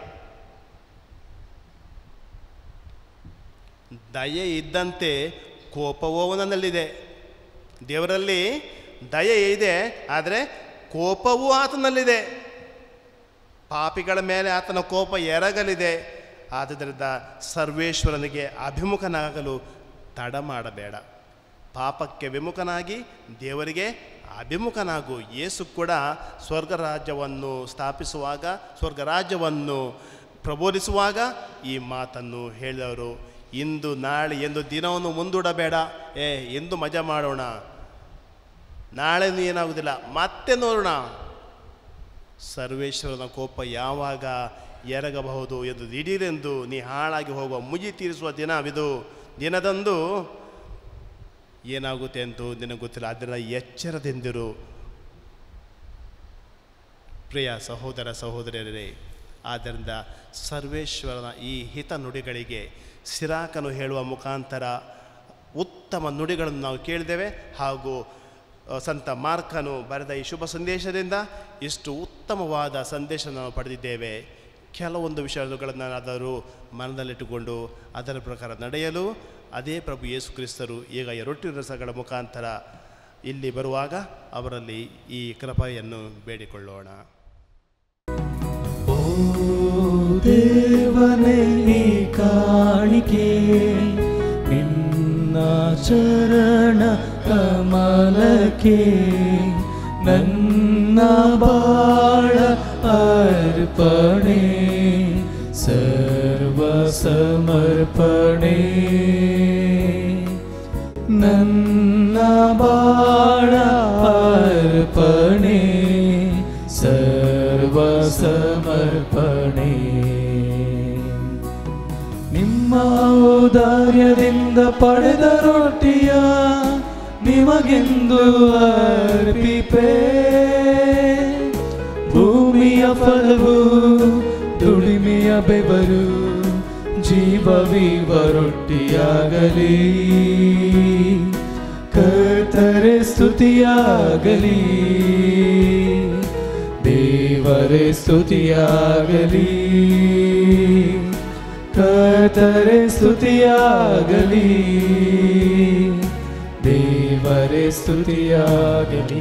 ದಯೆ ಇದ್ದಂತೆ ಕೋಪವೂ ನನ್ನಲ್ಲಿದೆ ದೇವರಲ್ಲಿ ದಯೆ ಇದೆ ಆದರೆ ಕೋಪವೂ ಆತನಲ್ಲಿದೆ ಪಾಪಿಗಳ ಮೇಲೆ ಆತನ ಕೋಪ ಎರಗಲಿದೆ ಆದ್ದರಿಂದ ಸರ್ವೇಶ್ವರನಿಗೆ ಅಭಿಮುಖನಾಗಲು ತಡ ಮಾಡಬೇಡ ಪಾಪಕ್ಕೆ ವಿಮುಖನಾಗಿ ದೇವರಿಗೆ ಅಭಿಮುಖನಾಗು ಯೇಸು ಕೂಡ ಸ್ವರ್ಗ ರಾಜ್ಯವನ್ನು ಸ್ಥಾಪಿಸುವಾಗ ಸ್ವರ್ಗ ರಾಜ್ಯವನ್ನು ಪ್ರಬೋಧಿಸುವಾಗ ಈ ಮಾತನ್ನು ಹೇಳಿದವರು ಇಂದು ನಾಳೆ ಎಂದು ದಿನವನ್ನು ಮುಂದೂಡಬೇಡ ಏ ಎಂದು ಮಜಾ ಮಾಡೋಣ ನಾಳೆ ಏನಾಗುವುದಿಲ್ಲ ಮತ್ತೆ ನೋಡೋಣ ಸರ್ವೇಶ್ವರನ ಕೋಪ ಯಾವಾಗ ಎರಗಬಹುದು ಎಂದು ದಿಢೀರೆಂದು ನೀ ಹಾಳಾಗಿ ಹೋಗುವ ಮುಗಿ ತೀರಿಸುವ ದಿನವಿದು ದಿನದಂದು ಏನಾಗುತ್ತೆ ಅಂತ ನಿನಗೆ ಗೊತ್ತಿಲ್ಲ ಅದನ್ನು ಎಚ್ಚರದಿಂದಿರು ಪ್ರಿಯ ಸಹೋದರ ಸಹೋದರಿಯರೇ ಆದ್ದರಿಂದ ಸರ್ವೇಶ್ವರನ ಈ ಹಿತ ನುಡಿಗಳಿಗೆ ಸಿರಾಕನು ಹೇಳುವ ಮುಖಾಂತರ ಉತ್ತಮ ನುಡಿಗಳನ್ನು ನಾವು ಕೇಳಿದ್ದೇವೆ ಹಾಗೂ ಅ, ಸಂತ ಮಾರ್ಕನು ಬರೆದ ಈ ಶುಭ ಸಂದೇಶದಿಂದ ಇಷ್ಟು ಉತ್ತಮವಾದ ಸಂದೇಶ ನಾವು ಪಡೆದಿದ್ದೇವೆ ಕೆಲವೊಂದು ವಿಷಯಗಳನ್ನಾದರೂ ಮನದಲ್ಲಿಟ್ಟುಕೊಂಡು ಅದರ ಪ್ರಕಾರ ನಡೆಯಲು ಅದೇ ಪ್ರಭು ಯೇಸು ಕ್ರಿಸ್ತರು ಈಗ ಈ ರೊಟ್ಟಿ ರಸಗಳ ಮುಖಾಂತರ ಇಲ್ಲಿ ಬರುವಾಗ ಅವರಲ್ಲಿ ಈ ಕೃಪೆಯನ್ನು ಬೇಡಿಕೊಳ್ಳೋಣ ಓ ದೇವನೇ ಈ ಕಾಣಿಕೆ ನಿನ್ನ ಚರಣ ಕಮಲಕ್ಕೆ ನನ್ನ ಬಾಳ ಅರ್ಪಣೆ ಸರ್ವ ಸಮರ್ಪಣೆ ನನ್ನ ಬಾಳ ಅರ್ಪಣೆ ಸರ್ವ ಸಮರ್ಪಣೆ ನಿಮ್ಮ ಔದಾರ್ಯದಿಂದ ಪಡೆದ ರೊಟ್ಟಿಯ ನಿಮಗೆಂದು ಅರ್ಪಿಪೆ ಭೂಮಿಯ ಫಲವು ದುಡಿಮೆಯ ಬೆವರು ಜೀವವೀವ ರೊಟ್ಟಿಯಾಗಲಿ ಕರ್ತರೆ ಸ್ತುತಿಯಾಗಲಿ ದೇವರೇ ಸ್ತುತಿಯಾಗಲಿ ಕರ್ತರೆ ಸ್ತುತಿಯಾಗಲಿ ದೇವರೇ ಸ್ತುತಿಯಾಗಲಿ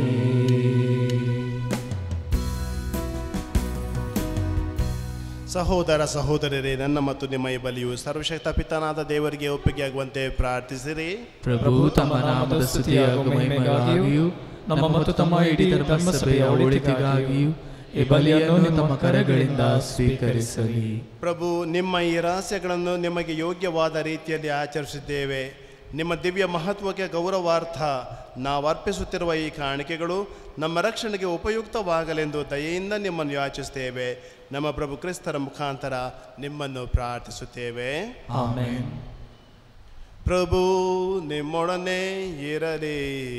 ಸಹೋದರ ಸಹೋದರರೇ ನನ್ನ ಮತ್ತು ನಿಮ್ಮ ಈ ಬಲಿಯು ಸರ್ವಶಕ್ತ ಪಿತನಾದ ದೇವರಿಗೆ ಒಪ್ಪಿಗೆಯಾಗುವಂತೆ ಪ್ರಾರ್ಥಿಸಿರಿ ಪ್ರಭು ತಮ್ಮ ನಾಮದ ಸ್ತುತಿಯಾಗುವ ಮಹಿಮೆಗಾಗಿಯೂ ನಮ್ಮ ಮತ್ತು ತಮ್ಮ ಇಡೀ ಧರ್ಮಸಭೆಯ ಒಳಿತಿಗಾಗಿಯೂ ಈ ಬಲಿಯನ್ನು ತಮ್ಮ ಕರಗಳಿಂದ ಸ್ವೀಕರಿಸಲಿ ಪ್ರಭು ನಿಮ್ಮ ಈ ರಹಸ್ಯಗಳನ್ನು ನಿಮಗೆ ಯೋಗ್ಯವಾದ ರೀತಿಯಲ್ಲಿ ಆಚರಿಸಿದ್ದೇವೆ ನಿಮ್ಮ ದಿವ್ಯ ಮಹತ್ವಕ್ಕೆ ಗೌರವಾರ್ಥ ನಾವು ಅರ್ಪಿಸುತ್ತಿರುವ ಈ ಕಾಣಿಕೆಗಳು ನಮ್ಮ ರಕ್ಷಣೆಗೆ ಉಪಯುಕ್ತವಾಗಲೆಂದು ದಯೆಯಿಂದ ನಿಮ್ಮನ್ನು ಯಾಚಿಸುತ್ತೇವೆ ನಮ್ಮ ಪ್ರಭು ಕ್ರಿಸ್ತರ ಮುಖಾಂತರ ನಿಮ್ಮನ್ನು ಪ್ರಾರ್ಥಿಸುತ್ತೇವೆ ಆಮೆನ್ ಪ್ರಭು ನಿಮ್ಮೊಡನೆ ಇರಲಿ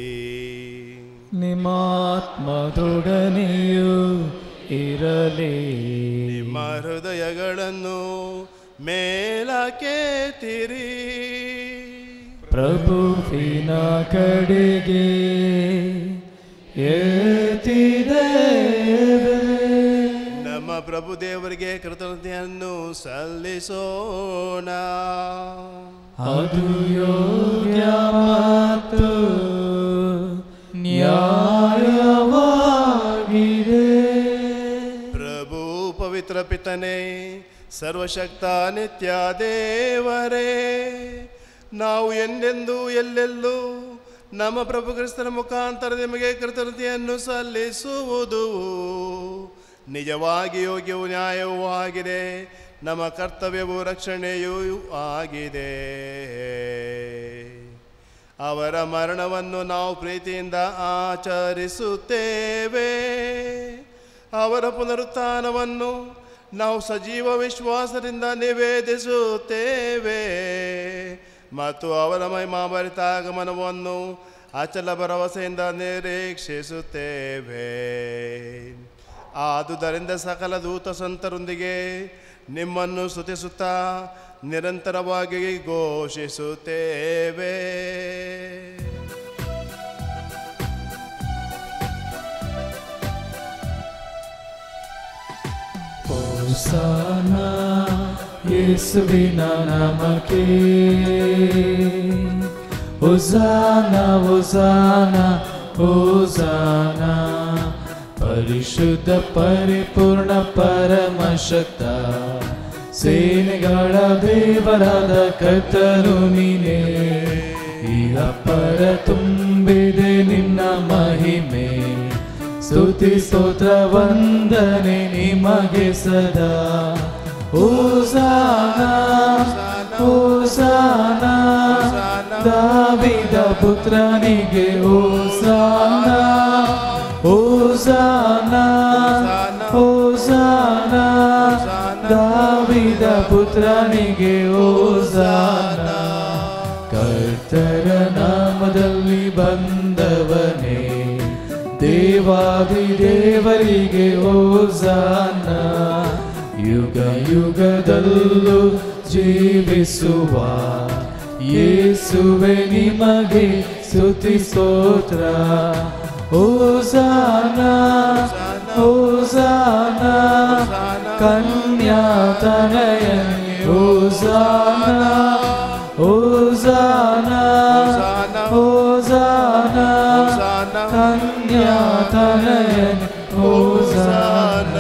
ನಿಮ್ಮಾತ್ಮದೊಡನೆಯೂ ಇರಲಿ ನಿಮ್ಮ ಹೃದಯಗಳನ್ನು ಮೇಲಕ್ಕೆತ್ತಿರಿ ಪ್ರಭುವಿನ ಕಡೆಗೆ ಎತ್ತಿದ್ದೇವೆ ನಮ್ಮ ಪ್ರಭು ದೇವರಿಗೆ ಕೃತಜ್ಞತೆಯನ್ನು ಸಲ್ಲಿಸೋಣ ಅದು ಯೋಗ್ಯ ಮತ್ತು ನ್ಯಾಯವಾಗಿದೆ ಪ್ರಭು ಪವಿತ್ರ ಪಿತನೇ ಸರ್ವಶಕ್ತ ನಿತ್ಯ ದೇವರೇ ನಾವು ಎಂದೆಂದೂ ಎಲ್ಲೆಲ್ಲೂ ನಮ್ಮ ಪ್ರಭು ಕ್ರಿಸ್ತನ ಮುಖಾಂತರ ನಿಮಗೆ ಕೃತಜ್ಞತೆಯನ್ನು ಸಲ್ಲಿಸುವುದು ನಿಜವಾಗಿ ಯೋಗ್ಯವೂ ನ್ಯಾಯವೂ ಆಗಿದೆ ನಮ್ಮ ಕರ್ತವ್ಯವೂ ರಕ್ಷಣೆಯೂ ಆಗಿದೆ ಅವರ ಮರಣವನ್ನು ನಾವು ಪ್ರೀತಿಯಿಂದ ಆಚರಿಸುತ್ತೇವೆ ಅವರ ಪುನರುತ್ಥಾನವನ್ನು ನಾವು ಸಜೀವ ವಿಶ್ವಾಸದಿಂದ ನಿವೇದಿಸುತ್ತೇವೆ ಮತ್ತು ಅವರ ಮಹಿಮಾಭರಿತ ಆಗಮನವನ್ನು ಅಚಲ ಭರವಸೆಯಿಂದ ನಿರೀಕ್ಷಿಸುತ್ತೇವೆ ಆದುದರಿಂದ ಸಕಲ ದೂತ ಸಂತರೊಂದಿಗೆ ನಿಮ್ಮನ್ನು ಸ್ತುತಿಸುತ್ತಾ ನಿರಂತರವಾಗಿ ಘೋಷಿಸುತ್ತೇವೆ ಹೋಸಾನ ಯೇಸುವಿನ ನಮಕೆ ಹೋಸಾನ ಹೋಸಾನ ಹೋಸಾನ ಪರಿಶುದ್ಧ ಪರಿಪೂರ್ಣ ಪರಮಶಕ್ತ ಸೇನೆಗಳ ದೇವರಾದ ಕರ್ತನು ನೀನೇ ಈಗ ಪರ ತುಂಬಿದೆ ನಿನ್ನ ಮಹಿಮೆ ಸ್ತುತಿ ಸ್ತೋತ್ರ ವಂದನೆ ನಿಮಗೆ ಸದಾ ಓಸಾನ ಓಸಾನ ದಾವಿದ ಪುತ್ರನಿಗೆ ಓಸಾನ ಓಸಾನ ಓಸಾನ ದಾವಿದ ಪುತ್ರನಿಗೆ ಓಸಾನ ಕರ್ತರ ನಾಮದಲ್ಲಿ ಬಂದವನೇ ದೇವಾದಿ ದೇವರಿಗೆ ಓಸಾನ ಯುಗ ಯುಗದಲ್ಲೂ ಜೀವಿಸುವ ಯೇಸುವೆ ನಿಮಗೆ ಸ್ತುತಿ ಸ್ತೋತ್ರ ಓಸಾನ ಓಸಾನ ಕನ್ಯಾತನಯನಿ ಓಸಾನ ಓಸಾನ ಓಸಾನ ಕನ್ಯಾತನಯನಿ ಓಸಾನ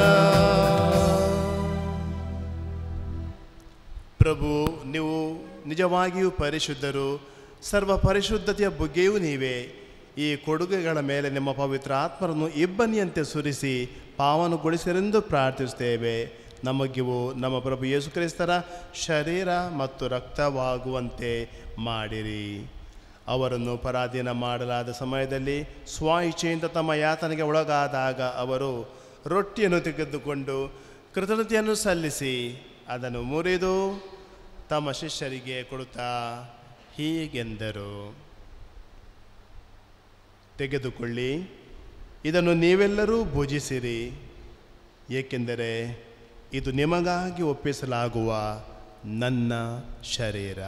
ಪ್ರಭು ನೀವು ನಿಜವಾಗಿಯೂ ಪರಿಶುದ್ಧರು ಸರ್ವ ಪರಿಶುದ್ಧತೆಯ ಬುಗ್ಗೆಯೂ ನೀವೇ ಈ ಕೊಡುಗೆಗಳ ಮೇಲೆ ನಿಮ್ಮ ಪವಿತ್ರ ಆತ್ಮರನ್ನು ಇಬ್ಬನಿಯಂತೆ ಸುರಿಸಿ ಪಾವನಗೊಳಿಸಿರೆಂದು ಪ್ರಾರ್ಥಿಸುತ್ತೇವೆ ನಮಗಿವು ನಮ್ಮ ಪ್ರಭು ಯೇಸು ಕ್ರಿಸ್ತರ ಶರೀರ ಮತ್ತು ರಕ್ತವಾಗುವಂತೆ ಮಾಡಿರಿ ಅವರನ್ನು ಪರಾಧೀನ ಮಾಡಲಾದ ಸಮಯದಲ್ಲಿ ಸ್ವ ಇಚ್ಛೆಯಿಂದ ತಮ್ಮ ಯಾತನೆಗೆ ಒಳಗಾದಾಗ ಅವರು ರೊಟ್ಟಿಯನ್ನು ತೆಗೆದುಕೊಂಡು ಕೃತಜ್ಞತೆಯನ್ನು ಸಲ್ಲಿಸಿ ಅದನ್ನು ಮುರಿದು ತಮ್ಮ ಶಿಷ್ಯರಿಗೆ ಕೊಡುತ್ತಾ ಹೀಗೆಂದರು ತೆಗೆದುಕೊಳ್ಳಿ ಇದನ್ನು ನೀವೆಲ್ಲರೂ ಭುಜಿಸಿರಿ ಏಕೆಂದರೆ ಇದು ನಿಮಗಾಗಿ ಒಪ್ಪಿಸಲಾಗುವ ನನ್ನ ಶರೀರ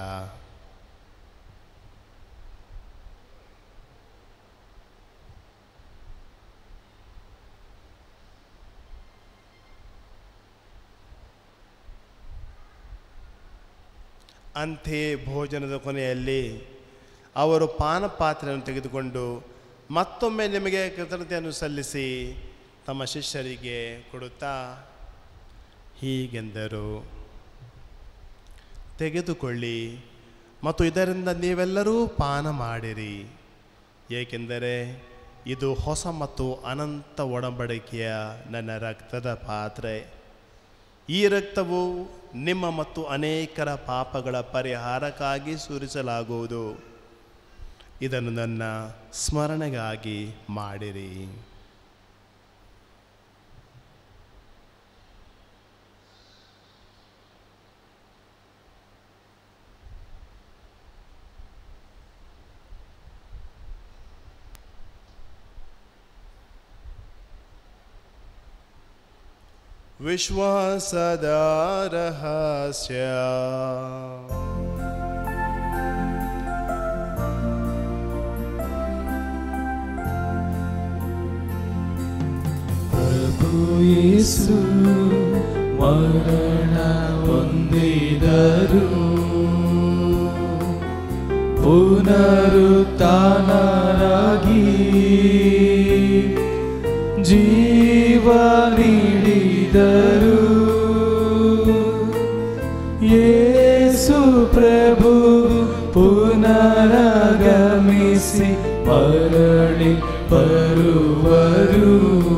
ಅಂತೆಯೇ ಭೋಜನದ ಕೊನೆಯಲ್ಲಿ ಅವರು ಪಾನಪಾತ್ರೆಯನ್ನು ತೆಗೆದುಕೊಂಡು ಮತ್ತೊಮ್ಮೆ ನಿಮಗೆ ಕೃತಜ್ಞತೆಯನ್ನು ಸಲ್ಲಿಸಿ ತಮ್ಮ ಶಿಷ್ಯರಿಗೆ ಕೊಡುತ್ತಾ ಹೀಗೆಂದರು ತೆಗೆದುಕೊಳ್ಳಿ ಮತ್ತು ಇದರಿಂದ ನೀವೆಲ್ಲರೂ ಪಾನ ಮಾಡಿರಿ ಏಕೆಂದರೆ ಇದು ಹೊಸ ಮತ್ತು ಅನಂತ ಒಡಂಬಡಿಕೆಯ ನನ್ನ ರಕ್ತದ ಪಾತ್ರೆ ಈ ರಕ್ತವು ನಿಮ್ಮ ಮತ್ತು ಅನೇಕರ ಪಾಪಗಳ ಪರಿಹಾರಕ್ಕಾಗಿ ಸುರಿಸಲಾಗುವುದು ಇದನ್ನು ನನ್ನ ಸ್ಮರಣೆಗಾಗಿ ಮಾಡಿರಿ ವಿಶ್ವಾಸದ ರಹಸ್ಯ ಪ್ರಭು ಯೇಸು ಮರಣ ಹೊಂದಿದರು ಪುನರುತ್ಥಾನರಾಗಿ ಜೀವ ನೀಡಿದರು ಯೇಸು ಪ್ರಭು ಪುನರಗಮಿಸಿ ಮರಳಿ ಬರುವರು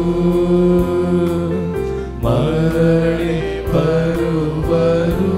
ಮರಳಿ ಬರುವರು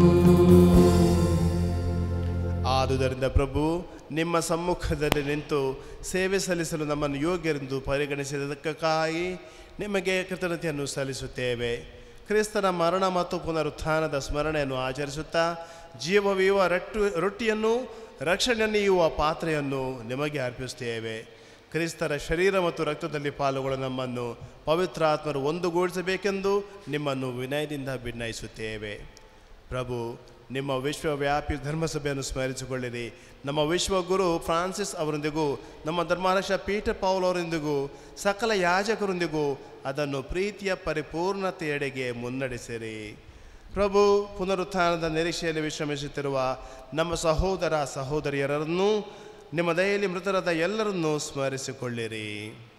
ಆದುದರಿಂದ ಪ್ರಭು ನಿಮ್ಮ ಸಮ್ಮುಖದಲ್ಲಿ ನಿಂತು ಸೇವೆ ಸಲ್ಲಿಸಲು ನಮ್ಮನ್ನು ಯೋಗ್ಯರೆಂದು ಪರಿಗಣಿಸಿದ್ದಕ್ಕಾಗಿ ನಿಮಗೆ ಕೃತಜ್ಞತೆಯನ್ನು ಸಲ್ಲಿಸುತ್ತೇವೆ ಕ್ರಿಸ್ತನ ಮರಣ ಮತ್ತು ಪುನರುತ್ಥಾನದ ಸ್ಮರಣೆಯನ್ನು ಆಚರಿಸುತ್ತಾ ಜೀವವೀವ ರಟ್ಟು ರೊಟ್ಟಿಯನ್ನು ರಕ್ಷಣೆಯನ್ನು ನೀಯುವ ಪಾತ್ರೆಯನ್ನು ನಿಮಗೆ ಅರ್ಪಿಸುತ್ತೇವೆ ಕ್ರಿಸ್ತರ ಶರೀರ ಮತ್ತು ರಕ್ತದಲ್ಲಿ ಪಾಲುಗಳು ನಮ್ಮನ್ನು ಪವಿತ್ರಾತ್ಮರು ಒಂದುಗೂಡಿಸಬೇಕೆಂದು ನಿಮ್ಮನ್ನು ವಿನಯದಿಂದ ಭಿನ್ನಯಿಸುತ್ತೇವೆ ಪ್ರಭು ನಿಮ್ಮ ವಿಶ್ವವ್ಯಾಪಿ ಧರ್ಮಸಭೆಯನ್ನು ಸ್ಮರಿಸಿಕೊಳ್ಳಿರಿ ನಮ್ಮ ವಿಶ್ವಗುರು ಫ್ರಾನ್ಸಿಸ್ ಅವರೊಂದಿಗೂ ನಮ್ಮ ಧರ್ಮಾರಕ್ಷ ಪೀಟರ್ ಪೌಲ್ ಅವರೊಂದಿಗೂ ಸಕಲ ಯಾಜಕರೊಂದಿಗೂ ಅದನ್ನು ಪ್ರೀತಿಯ ಪರಿಪೂರ್ಣತೆಯೆಡೆಗೆ ಮುನ್ನಡೆಸಿರಿ ಪ್ರಭು ಪುನರುತ್ಥಾನದ ನಿರೀಕ್ಷೆಯಲ್ಲಿ ವಿಶ್ರಮಿಸುತ್ತಿರುವ ನಮ್ಮ ಸಹೋದರ ಸಹೋದರಿಯರನ್ನು ನಿಮ್ಮ ದಯೆಯಲ್ಲಿ ಮೃತರಾದ ಎಲ್ಲರನ್ನೂ ಸ್ಮರಿಸಿಕೊಳ್ಳಿರಿ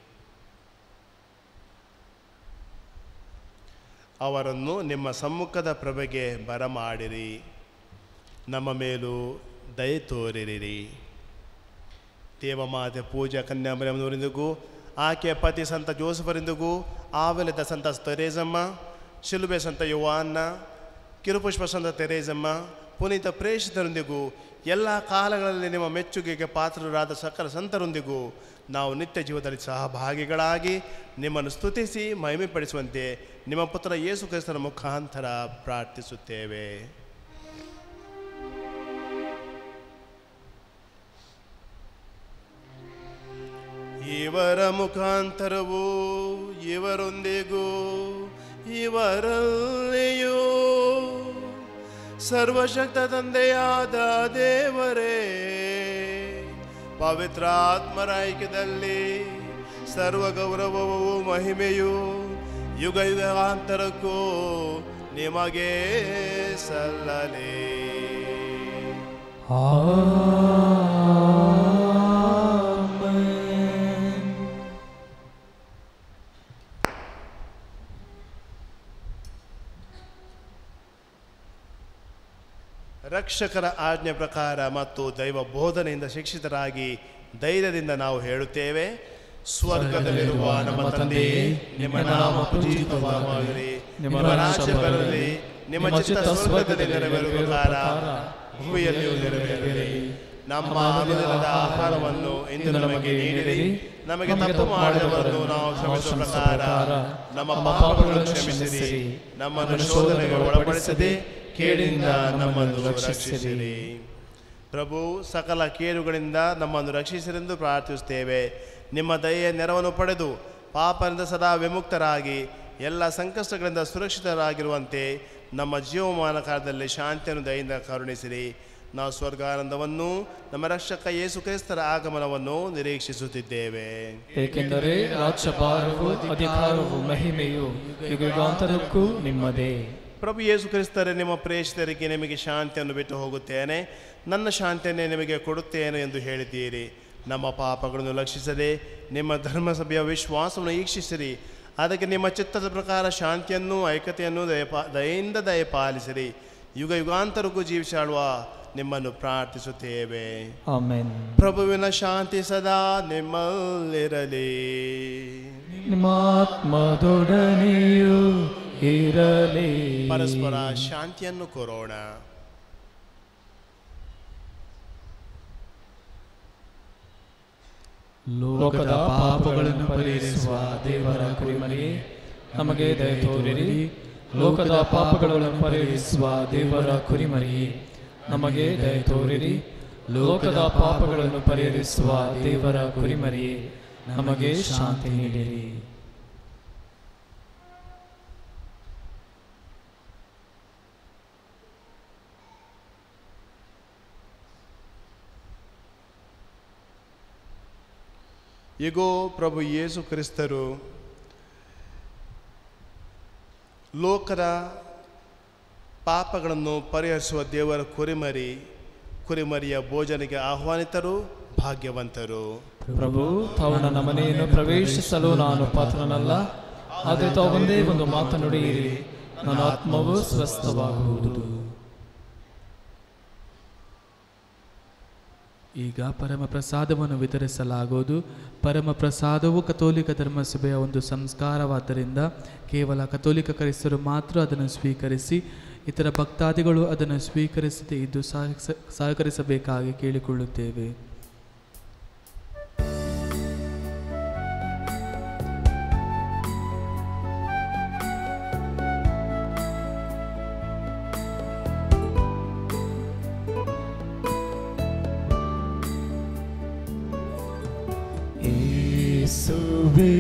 ಅವರನ್ನು ನಿಮ್ಮ ಸಮ್ಮುಖದ ಪ್ರಭೆಗೆ ಬರಮಾಡಿರಿ ನಮ್ಮ ಮೇಲೂ ದಯೆ ತೋರಿರಿ ದೇವಮಾತೆ ಪೂಜಾ ಕನ್ಯಾಮರಿಯಮ್ಮನವರಿಂದಿಗೂ ಆಕೆಯ ಪತಿ ಸಂತ ಜೋಸಫರಿಂದಿಗೂ ಆವೆಲೆದ ಸಂತ ತೆರೇಜಮ್ಮ ಶಿಲುಬೆ ಸಂತ ಯುವಾನ್ನ ಕಿರುಪುಷ್ಪ ಸಂತ ತೆರೇಜಮ್ಮ ಪುನೀತ ಪ್ರೇಷಿತರೊಂದಿಗೂ ಎಲ್ಲ ಕಾಲಗಳಲ್ಲಿ ನಿಮ್ಮ ಮೆಚ್ಚುಗೆಗೆ ಪಾತ್ರರಾದ ಸಕಲ ಸಂತರೊಂದಿಗೂ ನಾವು ನಿತ್ಯ ಜೀವದಲ್ಲಿ ಸಹಭಾಗಿಗಳಾಗಿ ನಿಮ್ಮನ್ನು ಸ್ತುತಿಸಿ ಮಹಿಮೆಪಡಿಸುವಂತೆ ನಿಮ್ಮ ಪುತ್ರ ಯೇಸು ಕ್ರಿಸ್ತನ ಮುಖಾಂತರ ಪ್ರಾರ್ಥಿಸುತ್ತೇವೆ ಇವರ ಮುಖಾಂತರವೂ ಇವರೊಂದಿಗೂ ಇವರಲ್ಲಿಯೂ ಸರ್ವಶಕ್ತ ತಂದೆಯಾದ ದೇವರೇ ಪವಿತ್ರಾತ್ಮರ ಐಕ್ಯದಲ್ಲಿ ಸರ್ವ ಗೌರವವೂ ಮಹಿಮೆಯು ಯುಗ ಯುಗಾಂತರಕ್ಕೂ ನಿಮಗೆ ಸಲ್ಲಲಿ ಆಮೆನ್. ರಕ್ಷಕರ ಆಜ್ಞೆ ಪ್ರಕಾರ ಮತ್ತು ದೈವ ಬೋಧನೆಯಿಂದ ಶಿಕ್ಷಿತರಾಗಿ ಧೈರ್ಯದಿಂದ ನಾವು ಹೇಳುತ್ತೇವೆ ಸ್ವರ್ಗದಲ್ಲಿರುವ ನಮ್ಮ ತಂದೆಯೇ ನಿಮ್ಮ ನಾಮ ಪೂಜಿತವಾಗಲಿ ನಿಮ್ಮ ರಾಜ್ಯ ಬರಲಿ ನಿಮ್ಮ ಚಿತ್ತ ಸ್ವರ್ಗದಲ್ಲಿ ನೆರವೇರುವ ಪ್ರಕಾರ ಭೂಮಿಯಲ್ಲಿಯೂ ನೆರವೇರಲಿ ನಮ್ಮ ಅನುದಿನದ ಆಹಾರವನ್ನು ಇಂದು ನಮಗೆ ನೀಡಿರಿ ನಮಗೆ ತಪ್ಪು ಮಾಡಿದವರನ್ನು ನಾವು ಕ್ಷಮಿಸುವ ಪ್ರಕಾರ ನಮ್ಮ ಪಾಪಗಳನ್ನು ಕ್ಷಮಿಸಿರಿ ನಮ್ಮನ್ನು ಶೋಧನೆಗೆ ಒಳಪಡಿಸದೆ ಕೇಡಿನಿಂದ ನಮ್ಮನ್ನು ರಕ್ಷಿಸಿರಿ ಪ್ರಭು ಸಕಲ ಕೇಡುಗಳಿಂದ ನಮ್ಮನ್ನು ರಕ್ಷಿಸಿರೆಂದು ಪ್ರಾರ್ಥಿಸುತ್ತೇವೆ ನಿಮ್ಮ ದಯೆಯ ನೆರವನ್ನು ಪಡೆದು ಪಾಪದಿಂದ ಸದಾ ವಿಮುಕ್ತರಾಗಿ ಎಲ್ಲ ಸಂಕಷ್ಟಗಳಿಂದ ಸುರಕ್ಷಿತರಾಗಿರುವಂತೆ ನಮ್ಮ ಜೀವಮಾನ ಕಾಲದಲ್ಲಿ ಶಾಂತಿಯನ್ನು ದಯೆಯಿಂದ ಕರುಣಿಸಿರಿ ನಾವು ಸ್ವರ್ಗಾನಂದವನ್ನು ನಮ್ಮ ರಕ್ಷಕ ಯೇಸು ಕ್ರಿಸ್ತರ ಆಗಮನವನ್ನು ನಿರೀಕ್ಷಿಸುತ್ತಿದ್ದೇವೆ ಏಕೆಂದರೆ ರಾಜ್ಯಭಾರವು ಅಧಿಕಾರವು ಮಹಿಮೆಯು ಯುಗಾಂತರಕ್ಕೂ ನಿಮ್ಮದೇ ಪ್ರಭು ಯೇಸು ಕ್ರಿಸ್ತರೇ ನಿಮ್ಮ ಪ್ರೇಷಿತರಿಗೆ ನಿಮಗೆ ಶಾಂತಿಯನ್ನು ಬಿಟ್ಟು ಹೋಗುತ್ತೇನೆ ನನ್ನ ಶಾಂತಿಯನ್ನೇ ನಿಮಗೆ ಕೊಡುತ್ತೇನೆ ಎಂದು ಹೇಳಿದ್ದೀರಿ ನಮ್ಮ ಪಾಪಗಳನ್ನು ಲಕ್ಷಿಸದೆ ನಿಮ್ಮ ಧರ್ಮಸಭೆಯ ವಿಶ್ವಾಸವನ್ನು ಈಕ್ಷಿಸಿರಿ ಅದಕ್ಕೆ ನಿಮ್ಮ ಚಿತ್ತದ ಪ್ರಕಾರ ಶಾಂತಿಯನ್ನು ಐಕ್ಯತೆಯನ್ನು ದಯಪಾ ದಯೆಯಿಂದ ದಯಪಾಲಿಸಿರಿ ಯುಗ ಯುಗಾಂತರಕ್ಕೂ ಜೀವಿಸಾಳುವ ನಿಮ್ಮನ್ನು ಪ್ರಾರ್ಥಿಸುತ್ತೇವೆ ಆಮೆನ್ ಪ್ರಭುವಿನ ಶಾಂತಿ ಸದಾ ನಿಮ್ಮಲ್ಲಿರಲಿ ನಿಮ್ಮ ಆತ್ಮದೊಡನೆಯೂ ಇರಲಿ ಪರಸ್ಪರ ಶಾಂತಿಯನ್ನು ಕೋರೋಣ ಲೋಕದ ಪಾಪಗಳನ್ನು ಪರಿಹರಿಸುವ ದೇವರ ಕುರಿಮರಿಯೇ ನಮಗೆ ದಯ ತೋರಿರಿ ಲೋಕದ ಪಾಪಗಳನ್ನು ಪರಿಹರಿಸುವ ದೇವರ ಕುರಿಮರಿಯೇ ನಮಗೆ ದಯ ತೋರಿರಿ ಲೋಕದ ಪಾಪಗಳನ್ನು ಪರಿಹರಿಸುವ ದೇವರ ಕುರಿಮರಿಯೇ ನಮಗೆ ಶಾಂತಿ ನೀಡಿರಿ ಇಗೋ ಪ್ರಭು ಯೇಸು ಕ್ರಿಸ್ತರು ಲೋಕದ ಪಾಪಗಳನ್ನು ಪರಿಹರಿಸುವ ದೇವರ ಕುರಿಮರಿ ಕುರಿಮರಿಯ ಭೋಜನೆಗೆ ಆಹ್ವಾನಿತರು ಭಾಗ್ಯವಂತರು ಪ್ರಭು ತಾವು ನನ್ನ ಮನೆಯನ್ನು ಪ್ರವೇಶಿಸಲು ನಾನು ಪಾತ್ರನಲ್ಲ ಆದರೆ ತಾವು ಒಂದೇ ಒಂದು ಮಾತನುಡಿಯಿರಿ ನನ್ನ ಆತ್ಮವು ಸ್ವಸ್ಥವಾಗುವುದು ಈಗ ಪರಮ ಪ್ರಸಾದವನ್ನು ವಿತರಿಸಲಾಗುವುದು ಪರಮ ಪ್ರಸಾದವು ಕಥೋಲಿಕ ಧರ್ಮಸಭೆಯ ಒಂದು ಸಂಸ್ಕಾರವಾದ್ದರಿಂದ ಕೇವಲ ಕಥೋಲಿಕ ಕ್ರೈಸ್ತರು ಮಾತ್ರ ಅದನ್ನು ಸ್ವೀಕರಿಸಿ ಇತರ ಭಕ್ತಾದಿಗಳು ಅದನ್ನು ಸ್ವೀಕರಿಸದೇ ಇದ್ದು ಸಹಕ ಸಹಕರಿಸಬೇಕಾಗಿ ಕೇಳಿಕೊಳ್ಳುತ್ತೇವೆ ಯೇಸುವೇ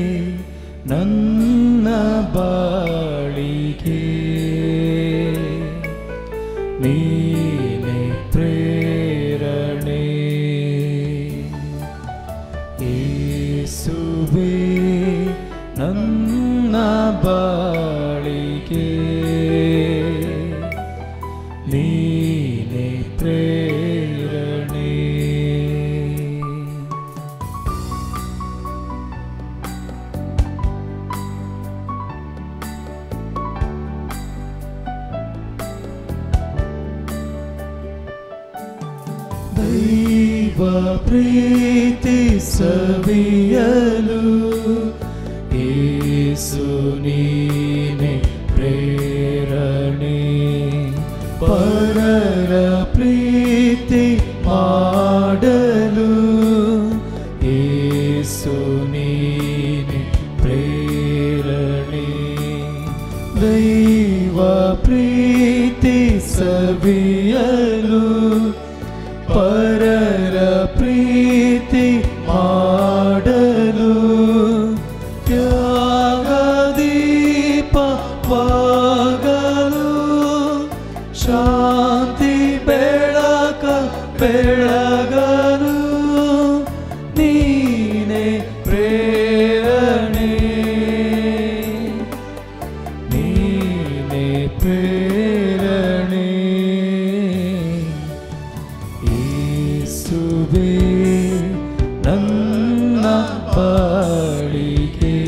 ನನ್ನ ಬಾಳಿಗೆ ನೀನೆ ಪ್ರೇರಣೆ ಯೇಸುವೇ ನನ್ನ ಬಾಳಿಗೆ ನೀನೆ ಪ್ರೇರಣೆ ದೈವ ಪ್ರೀತಿ ಸವಿಯಲು ಏಸು ನೀನೆ ಪ್ರೇರಣೆ ಪರರ ಪ್ರೀತಿ ಮಾಡಲು ಏಸು ನೀನೆ ಪ್ರೇರಣೆ ದೈವ ಪ್ರೀತಿ ಸವಿಯಲು ಪರರ ಪ್ರೀತಿ ಮಾಡಲು ತ್ಯಾಗದೀಪವಾಗಲು ಶಾಂತಿ ಬೆಳಕ ಬೆಳಗಲು ನೀನೆ ಪ್ರೇರಣೆ ನೀನೆ ಪ್ರೇರಣೆ ಯೇಸುವೇ ನನ್ನ ಬಾಳಿಗೆ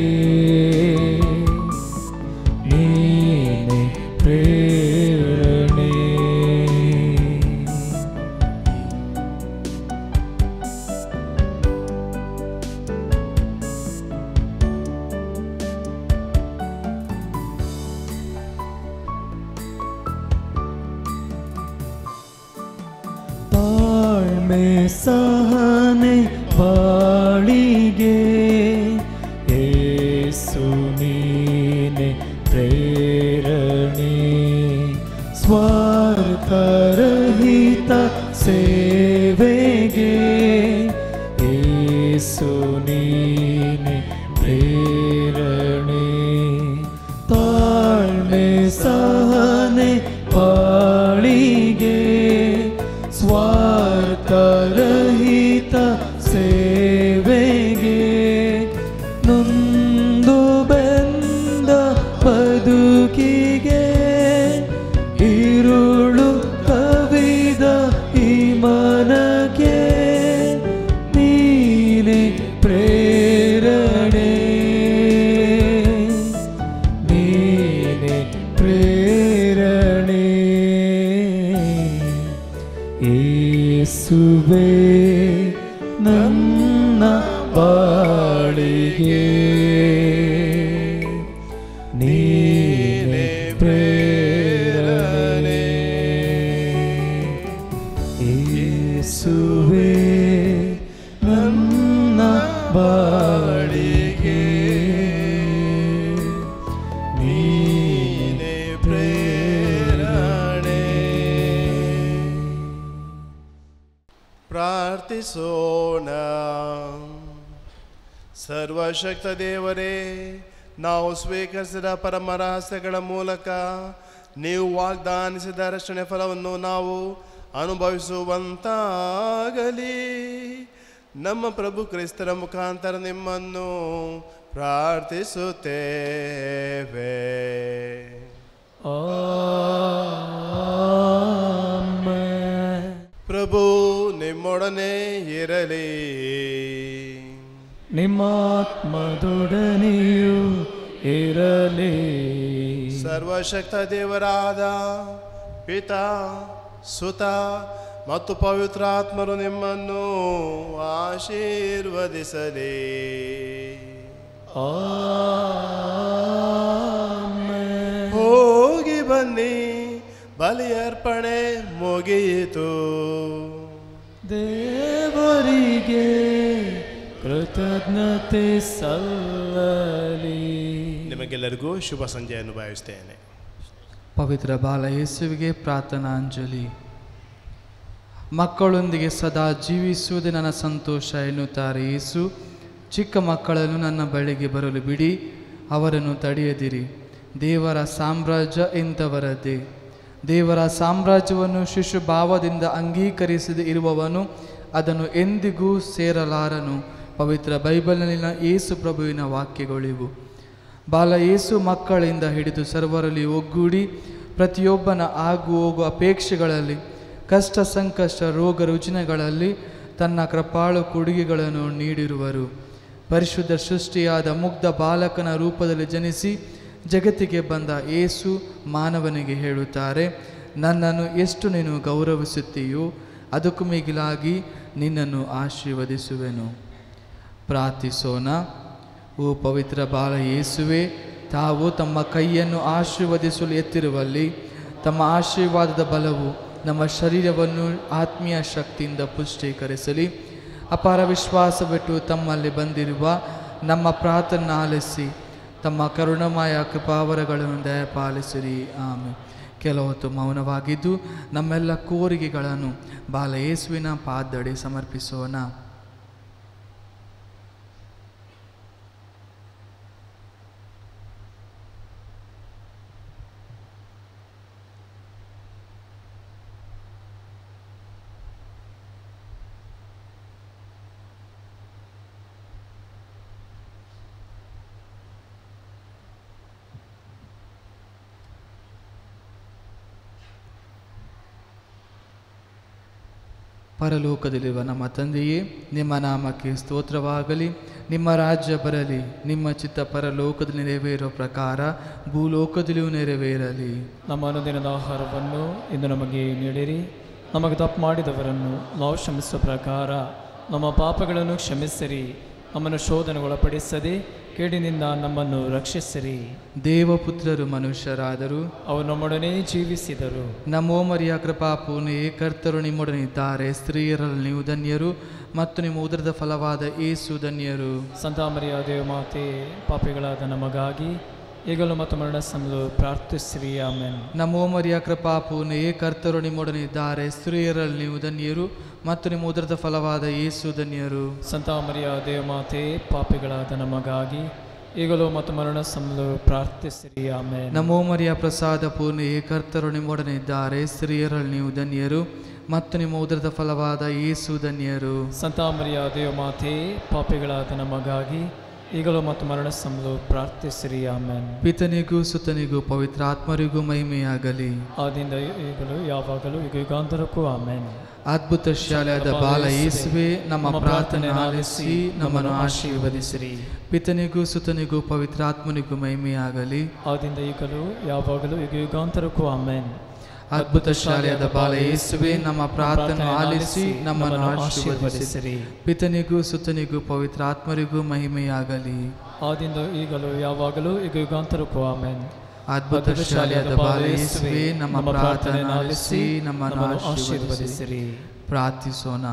ನೀನೆ ಪ್ರೇರಣೆ ತಾಳ್ಮೆ ಸಹನೆ ಬಾಳಿಗೆ ಏಸು ನೀನೆ ಪ್ರೇರಣೆ ಸ್ವಾರ್ಥರಹಿತ ಸೇವೆಗೆ ಏಸು ನೀನೆ ಪ್ರೇರಣೆ ತಾಳ್ಮೆ ಸಹನೆ ಬಾಳಿಗೆ ಸ್ವಾರ್ಥರಹಿತ ಸೇವೆಗೆ ನೊಂದು ಬೆಂದ ಬದುಕಿಗೆ ഇരുളു കവിത ഈ മനಕ್ಕೆ നീനെ പ്രേരണേ നീനെ പ്രേരണേ യേസുവേ ನನ್ನ ಬಾಳಿಗೆ ನೀನೆ ಪ್ರೇರಣೆ ಯೇಸುವೇ ನನ್ನ ಬಾಳಿಗೆ ನೀನೆ ಪ್ರೇರಣೆ ಪ್ರಾರ್ಥಿಸೋಣ ಸರ್ವಶಕ್ತ ದೇವರೇ ನಾವು ಸ್ವೀಕರಿಸಿದ ಪರಮ ರಹಸ್ಯಗಳ ಮೂಲಕ ನೀವು ವಾಗ್ದಾನಿಸಿದ ರಕ್ಷಣೆ ಫಲವನ್ನು ನಾವು ಅನುಭವಿಸುವಂತಾಗಲಿ ನಮ್ಮ ಪ್ರಭು ಕ್ರಿಸ್ತರ ಮುಖಾಂತರ ನಿಮ್ಮನ್ನು ಪ್ರಾರ್ಥಿಸುತ್ತೇವೆ ಆಮೆನ್. ಪ್ರಭು ನಿಮ್ಮೊಡನೆ ಇರಲಿ ನಿಮ್ಮಾತ್ಮದೊಡನೆಯೂ ಇರಲಿ ಸರ್ವಶಕ್ತ ದೇವರಾದ ಪಿತಾ ಸುತ ಮತ್ತು ಪವಿತ್ರಾತ್ಮರು ನಿಮ್ಮನ್ನು ಆಶೀರ್ವದಿಸಲಿ ಆಮೆನ್. ಹೋಗಿ ಬನ್ನಿ ಬಲಿಯರ್ಪಣೆ ಮುಗಿಯಿತು ದೇವರಿಗೆ ಕೃತಜ್ಞತೆ ಸಲ್ಲಲಿ ನಿಮಗೆಲ್ಲರಿಗೂ ಶುಭ ಸಂಜೆಯನ್ನು ಭಾವಿಸ್ತೇನೆ ಪವಿತ್ರ ಬಾಲ ಯೇಸುವಿಗೆ ಪ್ರಾರ್ಥನಾಂಜಲಿ ಮಕ್ಕಳೊಂದಿಗೆ ಸದಾ ಜೀವಿಸುವುದೇ ನನ್ನ ಸಂತೋಷ ಎನ್ನುತ್ತಾರೆ ಯೇಸು ಚಿಕ್ಕ ಮಕ್ಕಳನ್ನು ನನ್ನ ಬಳಿಗೆ ಬರಲು ಬಿಡಿ ಅವರನ್ನು ತಡೆಯದಿರಿ ದೇವರ ಸಾಮ್ರಾಜ್ಯ ಎಂಥವರದ್ದೇ ದೇವರ ಸಾಮ್ರಾಜ್ಯವನ್ನು ಶಿಶು ಭಾವದಿಂದ ಅಂಗೀಕರಿಸದೆ ಇರುವವನು ಅದನ್ನು ಎಂದಿಗೂ ಸೇರಲಾರನು ಪವಿತ್ರ ಬೈಬಲ್ನಲ್ಲಿನ ಯೇಸು ಪ್ರಭುವಿನ ವಾಕ್ಯಗಳಿವು ಬಾಲ ಯೇಸು ಮಕ್ಕಳಿಂದ ಹಿಡಿದು ಸರ್ವರಲ್ಲಿ ಒಗ್ಗೂಡಿ ಪ್ರತಿಯೊಬ್ಬನ ಆಗು ಹೋಗುವ ಅಪೇಕ್ಷೆಗಳಲ್ಲಿ ಕಷ್ಟ ಸಂಕಷ್ಟ ರೋಗ ರುಜಿನಗಳಲ್ಲಿ ತನ್ನ ಕೃಪಾಳು ಕೊಡುಗೆಗಳನ್ನು ನೀಡಿರುವರು ಪರಿಶುದ್ಧ ಸೃಷ್ಟಿಯಾದ ಮುಗ್ಧ ಬಾಲಕನ ರೂಪದಲ್ಲಿ ಜನಿಸಿ ಜಗತ್ತಿಗೆ ಬಂದ ಏಸು ಮಾನವನಿಗೆ ಹೇಳುತ್ತಾರೆ ನನ್ನನ್ನು ಎಷ್ಟು ನೀನು ಗೌರವಿಸುತ್ತೀಯೋ ಅದಕ್ಕೂ ಮಿಗಿಲಾಗಿ ನಿನ್ನನ್ನು ಆಶೀರ್ವದಿಸುವೆನು ಪ್ರಾರ್ಥಿಸೋಣ ಓ ಪವಿತ್ರ ಬಾಲ ಯೇಸುವೆ ತಾವು ತಮ್ಮ ಕೈಯನ್ನು ಆಶೀರ್ವದಿಸಲು ಎತ್ತಿರುವಲ್ಲಿ ತಮ್ಮ ಆಶೀರ್ವಾದದ ಬಲವು ನಮ್ಮ ಶರೀರವನ್ನು ಆತ್ಮೀಯ ಶಕ್ತಿಯಿಂದ ಪುಷ್ಟೀಕರಿಸಲಿ ಅಪಾರ ವಿಶ್ವಾಸವಿಟ್ಟು ತಮ್ಮಲ್ಲಿ ಬಂದಿರುವ ನಮ್ಮ ಪ್ರಾರ್ಥನೆ ಆಲಿಸಿ ತಮ್ಮ ಕರುಣಮಯ ಕೃಪಾವರಗಳನ್ನು ದಯಪಾಲಿಸಿರಿ ಆಮೆ ಕೆಲವು ಹೊತ್ತು ಮೌನವಾಗಿದ್ದು ನಮ್ಮೆಲ್ಲ ಕೋರಿಕೆಗಳನ್ನು ಬಾಲ ಯೇಸುವಿನ ಪಾದಡಿ ಸಮರ್ಪಿಸೋಣ ಪರಲೋಕದಲ್ಲಿರುವ ನಮ್ಮ ತಂದೆಯೇ ನಿಮ್ಮ ನಾಮಕ್ಕೆ ಸ್ತೋತ್ರವಾಗಲಿ ನಿಮ್ಮ ರಾಜ್ಯ ಬರಲಿ ನಿಮ್ಮ ಚಿತ್ತ ಪರಲೋಕದಲ್ಲಿ ನೆರವೇರೋ ಪ್ರಕಾರ ಭೂಲೋಕದಲ್ಲಿಯೂ ನೆರವೇರಲಿ ನಮ್ಮ ಅನುದಿನದ ಆಹಾರವನ್ನು ಇಂದು ನಮಗೆ ನೀಡಿರಿ ನಮಗೆ ತಪ್ಪು ಮಾಡಿದವರನ್ನು ನಾವು ಕ್ಷಮಿಸುವ ಪ್ರಕಾರ ನಮ್ಮ ಪಾಪಗಳನ್ನು ಕ್ಷಮಿಸಿರಿ ನಮ್ಮನ್ನು ಶೋಧನೆಗೊಳಪಡಿಸದೆ ಕೇಡಿನಿಂದ ನಮ್ಮನ್ನು ರಕ್ಷಿಸಿರಿ ದೇವಪುತ್ರರು ಮನುಷ್ಯರಾದರು ಅವರು ನಮ್ಮೊಡನೆ ಜೀವಿಸಿದರು ನಮೋ ಮರಿಯ ಕೃಪಾಪೂರ್ಣೆಯೇ ಕರ್ತರು ನಿಮ್ಮೊಡನೆ ಇದ್ದಾರೆ ಸ್ತ್ರೀಯರಲ್ಲಿ ನೀವು ಧನ್ಯರು ಮತ್ತು ನಿಮ್ಮ ಉದರದ ಫಲವಾದ ಏಸು ಧನ್ಯರು ಸಂತಾಮರಿಯ ದೇವಮಾತೆ ಪಾಪಿಗಳಾದ ನಮಗಾಗಿ ಈಗಲೂ ಮತ್ತು ಮರಣ ಸಮಲು ಪ್ರಾರ್ಥಿಸಿರಿ ಆಮೇನ್ ನಮೋ ಮರಿಯ ಕೃಪಾಪೂರ್ಣೆಯೇ ಕರ್ತರು ನಿಮ್ಮೊಡನೆ ಇದ್ದಾರೆ ಸ್ತ್ರೀಯರಲ್ಲಿ ನೀವು ಧನ್ಯರು ಮತ್ತು ನಿಮ್ಮ ಉದರದ ಫಲವಾದ ಏಸು ಧನ್ಯರು ಸಂತಾಮರಿಯ ದೇವಮಾತೆ ಪಾಪಿಗಳಾದ ನಮಗಾಗಿ ಈಗಲೂ ಮತ್ತು ಮರಣ ಸಮಲು ಪ್ರಾರ್ಥಿಸಿರಿ ಆಮೇನ್ ನಮೋ ಮರಿಯ ಪ್ರಸಾದ ಪೂರ್ಣೆಯೇ ಕರ್ತರು ನಿಮ್ಮೊಡನೆ ಇದ್ದಾರೆ ಸ್ತ್ರೀಯರಲ್ಲಿ ನೀವು ಧನ್ಯರು ಮತ್ತು ನಿಮ್ಮ ಉದರದ ಫಲವಾದ ಏಸು ಧನ್ಯರು ಸಂತಾಮರಿಯ ದೇವಮಾತೆ ಪಾಪಿಗಳಾದ ನಮಗಾಗಿ ಈಗಲೂ ಮತ್ತು ಮರಣ ಸಮಲು ಪ್ರಾರ್ಥಿಸಿರಿ ಆಮೇನ್ ಪಿತನಿಗೂ ಸುತನಿಗೂ ಪವಿತ್ರಾತ್ಮರಿಗೂ ಮಹಿಮೆಯಾಗಲಿ ಆದಿಂದ ಈಗಲೂ ಯಾವಾಗಲೂ ಈಗ ಯುಗಾಂತರಕ್ಕೂ ಆಮೇನ್ ಅದ್ಭುತ ಶಾಲೆಯಾದ ಬಾಲ ಯೇಸುವೆ ನಮ್ಮ ಪ್ರಾರ್ಥನೆ ಆಲಿಸಿ ನಮ್ಮನ್ನು ಆಶೀರ್ವದಿಸಿರಿ ಪಿತನಿಗೂ ಸುತನಿಗೂ ಪವಿತ್ರಾತ್ಮನಿಗೂ ಮಹಿಮೆಯಾಗಲಿ ಆದಿಂದ ಈಗಲೂ ಯಾವಾಗಲೂ ಈಗ ಯುಗಾಂತರಕ್ಕೂ ಆಮೇನ್ ಅದ್ಭುತ ಶಾಲೆಯಾದ ಬಾಲ ಯೇಸುವೆ ನಮ್ಮ ಪ್ರಾರ್ಥನೆ ಆಲಿಸಿ ನಮ್ಮನ್ನು ಆಶೀರ್ವದಿಸಿರಿ ಪಿತನಿಗೂ ಸುತನಿಗೂ ಪವಿತ್ರಾತ್ಮರಿಗೂ ಮಹಿಮೆಯಾಗಲಿ ಆದಿಂದ ಈಗಲೂ ಯಾವಾಗಲೂ ಈಗ ಯುಗಾಂತರಕ್ಕೂ ಆಮೇನ್ ಅದ್ಭುತ ಶಾಲೆಯಾದ ಬಾಲ ಯೇಸುವೆ ನಮ್ಮ ಪ್ರಾರ್ಥನೆ ಆಲಿಸಿ ನಮ್ಮನ್ನು ಆಶೀರ್ವದಿಸಿರಿ ಪ್ರಾರ್ಥಿಸೋಣ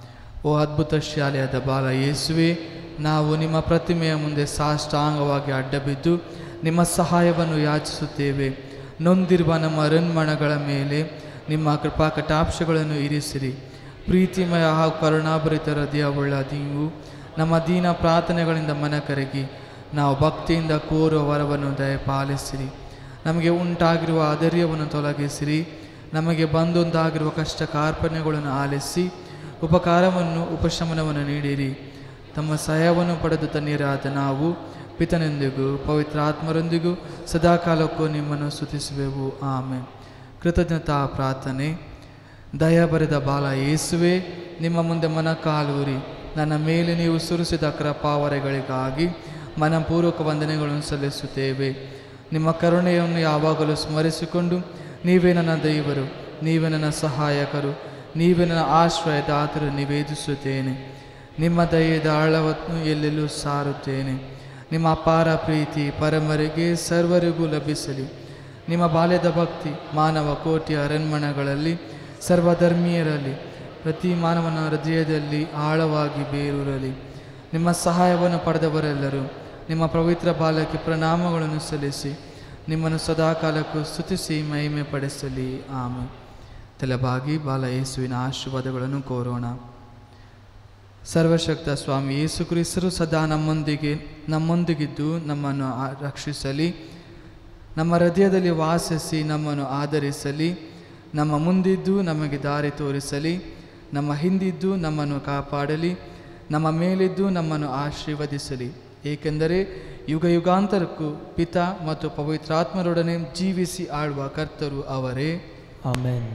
ಓ ಅದ್ಭುತ ಶಾಲೆಯಾದ ಬಾಲ ಯೇಸುವೆ ನಾವು ನಿಮ್ಮ ಪ್ರತಿಮೆಯ ಮುಂದೆ ಸಾಷ್ಟಾಂಗವಾಗಿ ಅಡ್ಡಬಿದ್ದು ನಿಮ್ಮ ಸಹಾಯವನ್ನು ಯಾಚಿಸುತ್ತೇವೆ ನೊಂದಿರುವ ನಮ್ಮ ರನ್ಮಣಗಳ ಮೇಲೆ ನಿಮ್ಮ ಕೃಪಾ ಕಟಾಕ್ಷಗಳನ್ನು ಇರಿಸಿರಿ ಪ್ರೀತಿಮಯ ಹಾಗೂ ಕರುಣಾಭರಿತ ಹೃದಯವುಳ್ಳ ನೀವು ನಮ್ಮ ದೀನ ಪ್ರಾರ್ಥನೆಗಳಿಂದ ಮನ ಕರಗಿ ನಾವು ಭಕ್ತಿಯಿಂದ ಕೋರುವ ವರವನ್ನು ದಯಪಾಲಿಸಿರಿ ನಮಗೆ ಉಂಟಾಗಿರುವ ಆಧೈರ್ಯವನ್ನು ತೊಲಗಿಸಿರಿ ನಮಗೆ ಬಂದೊಂದಾಗಿರುವ ಕಷ್ಟ ಕಾರ್ಪಣ್ಯಗಳನ್ನು ಆಲಿಸಿ ಉಪಕಾರವನ್ನು ಉಪಶಮನವನ್ನು ನೀಡಿರಿ ತಮ್ಮ ಸಹಾಯವನ್ನು ಪಡೆದು ತನ್ನೀರಾದ ನಾವು ಪಿತನೆಂದಿಗೂ ಪವಿತ್ರ ಆತ್ಮರೊಂದಿಗೂ ಸದಾಕಾಲಕ್ಕೂ ನಿಮ್ಮನ್ನು ಸ್ತುತಿಸುವೆವು ಆಮೇಲೆ ಕೃತಜ್ಞತಾ ಪ್ರಾರ್ಥನೆ ದಯ ಬರೆದ ಬಾಲ ಯೇಸುವೆ ನಿಮ್ಮ ಮುಂದೆ ಮನಕಾಲೂರಿ ನನ್ನ ಮೇಲೆ ನೀವು ಸುರಿಸಿದ ಕೃಪಾವರೆಗಳಿಗಾಗಿ ಮನಪೂರ್ವಕ ವಂದನೆಗಳನ್ನು ಸಲ್ಲಿಸುತ್ತೇವೆ ನಿಮ್ಮ ಕರುಣೆಯನ್ನು ಯಾವಾಗಲೂ ಸ್ಮರಿಸಿಕೊಂಡು ನೀವೇ ನನ್ನ ದೈವರು ನೀವೇ ನನ್ನ ಸಹಾಯಕರು ನೀವೇ ನನ್ನ ಆಶ್ರಯದಾತರು ನಿವೇದಿಸುತ್ತೇನೆ ನಿಮ್ಮ ದಯೆಯ ಆಳವನ್ನು ಎಲ್ಲೆಲ್ಲೂ ಸಾರುತ್ತೇನೆ ನಿಮ್ಮ ಅಪಾರ ಪ್ರೀತಿ ಪರಮರಿಗೆ ಸರ್ವರಿಗೂ ಲಭಿಸಲಿ ನಿಮ್ಮ ಬಾಲ್ಯದ ಭಕ್ತಿ ಮಾನವ ಕೋಟಿಯ ಅರಣ್ಮನೆಗಳಲ್ಲಿ ಸರ್ವಧರ್ಮೀಯರಲ್ಲಿ ಪ್ರತಿ ಮಾನವನ ಹೃದಯದಲ್ಲಿ ಆಳವಾಗಿ ಬೇರೂರಲಿ ನಿಮ್ಮ ಸಹಾಯವನ್ನು ಪಡೆದವರೆಲ್ಲರೂ ನಿಮ್ಮ ಪವಿತ್ರ ಬಾಲಕ್ಕೆ ಪ್ರಣಾಮಗಳನ್ನು ಸಲ್ಲಿಸಿ ನಿಮ್ಮನ್ನು ಸದಾಕಾಲಕ್ಕೂ ಸ್ತುತಿಸಿ ಮಹಿಮೆ ಪಡಿಸಲಿ ಆಮೇಲೆ ತಲೆಬಾಗಿ ಬಾಲ ಯೇಸುವಿನ ಆಶೀರ್ವಾದಗಳನ್ನು ಕೋರೋಣ ಸರ್ವಶಕ್ತ ಸ್ವಾಮಿ ಯೇಸು ಕ್ರಿಸ್ತರು ಸದಾ ನಮ್ಮೊಂದಿಗೆ ನಮ್ಮೊಂದಿಗಿದ್ದು ನಮ್ಮನ್ನು ಆ- ರಕ್ಷಿಸಲಿ ನಮ್ಮ ಹೃದಯದಲ್ಲಿ ವಾಸಿಸಿ ನಮ್ಮನ್ನು ಆಧರಿಸಲಿ ನಮ್ಮ ಮುಂದಿದ್ದು ನಮಗೆ ದಾರಿ ತೋರಿಸಲಿ ನಮ್ಮ ಹಿಂದಿದ್ದು ನಮ್ಮನ್ನು ಕಾಪಾಡಲಿ ನಮ್ಮ ಮೇಲಿದ್ದು ನಮ್ಮನ್ನು ಆಶೀರ್ವದಿಸಲಿ ಏಕೆಂದರೆ ಯುಗ ಯುಗಾಂತರಕ್ಕೂ ಪಿತ ಮತ್ತು ಪವಿತ್ರಾತ್ಮರೊಡನೆ ಜೀವಿಸಿ ಆಳುವ ಕರ್ತರು ಅವರೇ ಆಮೇನ್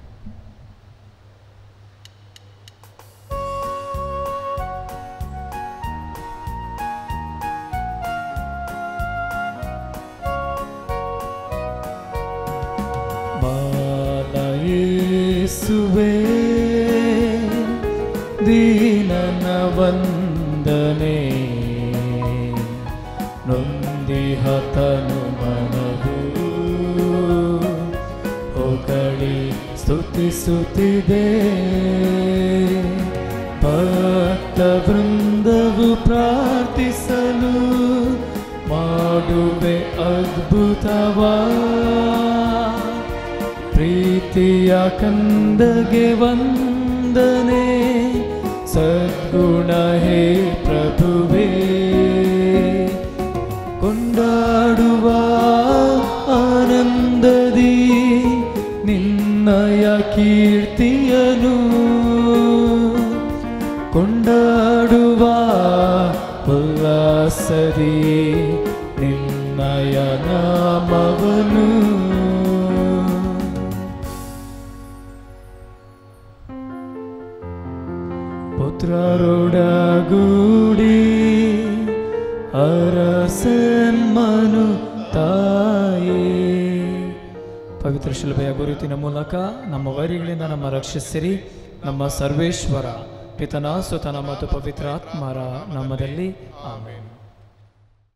ಬಾಲಯೇಸುವೆ ದೀನನ ವಂದನೆ ನೊಂದಿಹತನು ಮನವು ಹೊಗಳಿ ಸ್ತುತಿಸುತ್ತಿದೆ ಭಕ್ತ ವೃಂದವು ಪ್ರಾರ್ಥಿಸಲು ಮಾಡುವೆ ಅದ್ಭುತವಾ ಪ್ರೀತಿಯ ಕಂದಗೆ ವಂದನೆ ಸದ್ಗುಣ ಹೇ ಪ್ರಭುವೇ ಕೊಂಡಾಡುವ ಆನಂದದಿ ನಿನ್ನಯ ಕೀರ್ತಿಯನು ಕೊಂಡಾಡುವ ಉಲ್ಲಾಸದಿ ನಿನ್ನಯ ನಾಮವನು ಪುತ್ರರೊಡಗೂಡಿ ಅರಸನ್ಮನು ತಾಯೇ ಪವಿತ್ರ ಶಿಲ್ಪೆಯ ಗುರುತಿನ ಮೂಲಕ ನಮ್ಮ ವೈರಿಗಳಿಂದ ನಮ್ಮ ರಕ್ಷಿಸಿರಿ ನಮ್ಮ ಸರ್ವೇಶ್ವರ ಪಿತನ ಸುತನ ಮತ್ತು ಪವಿತ್ರಾತ್ಮರ ನಾಮದಲ್ಲಿ ಆಮೇಲೆ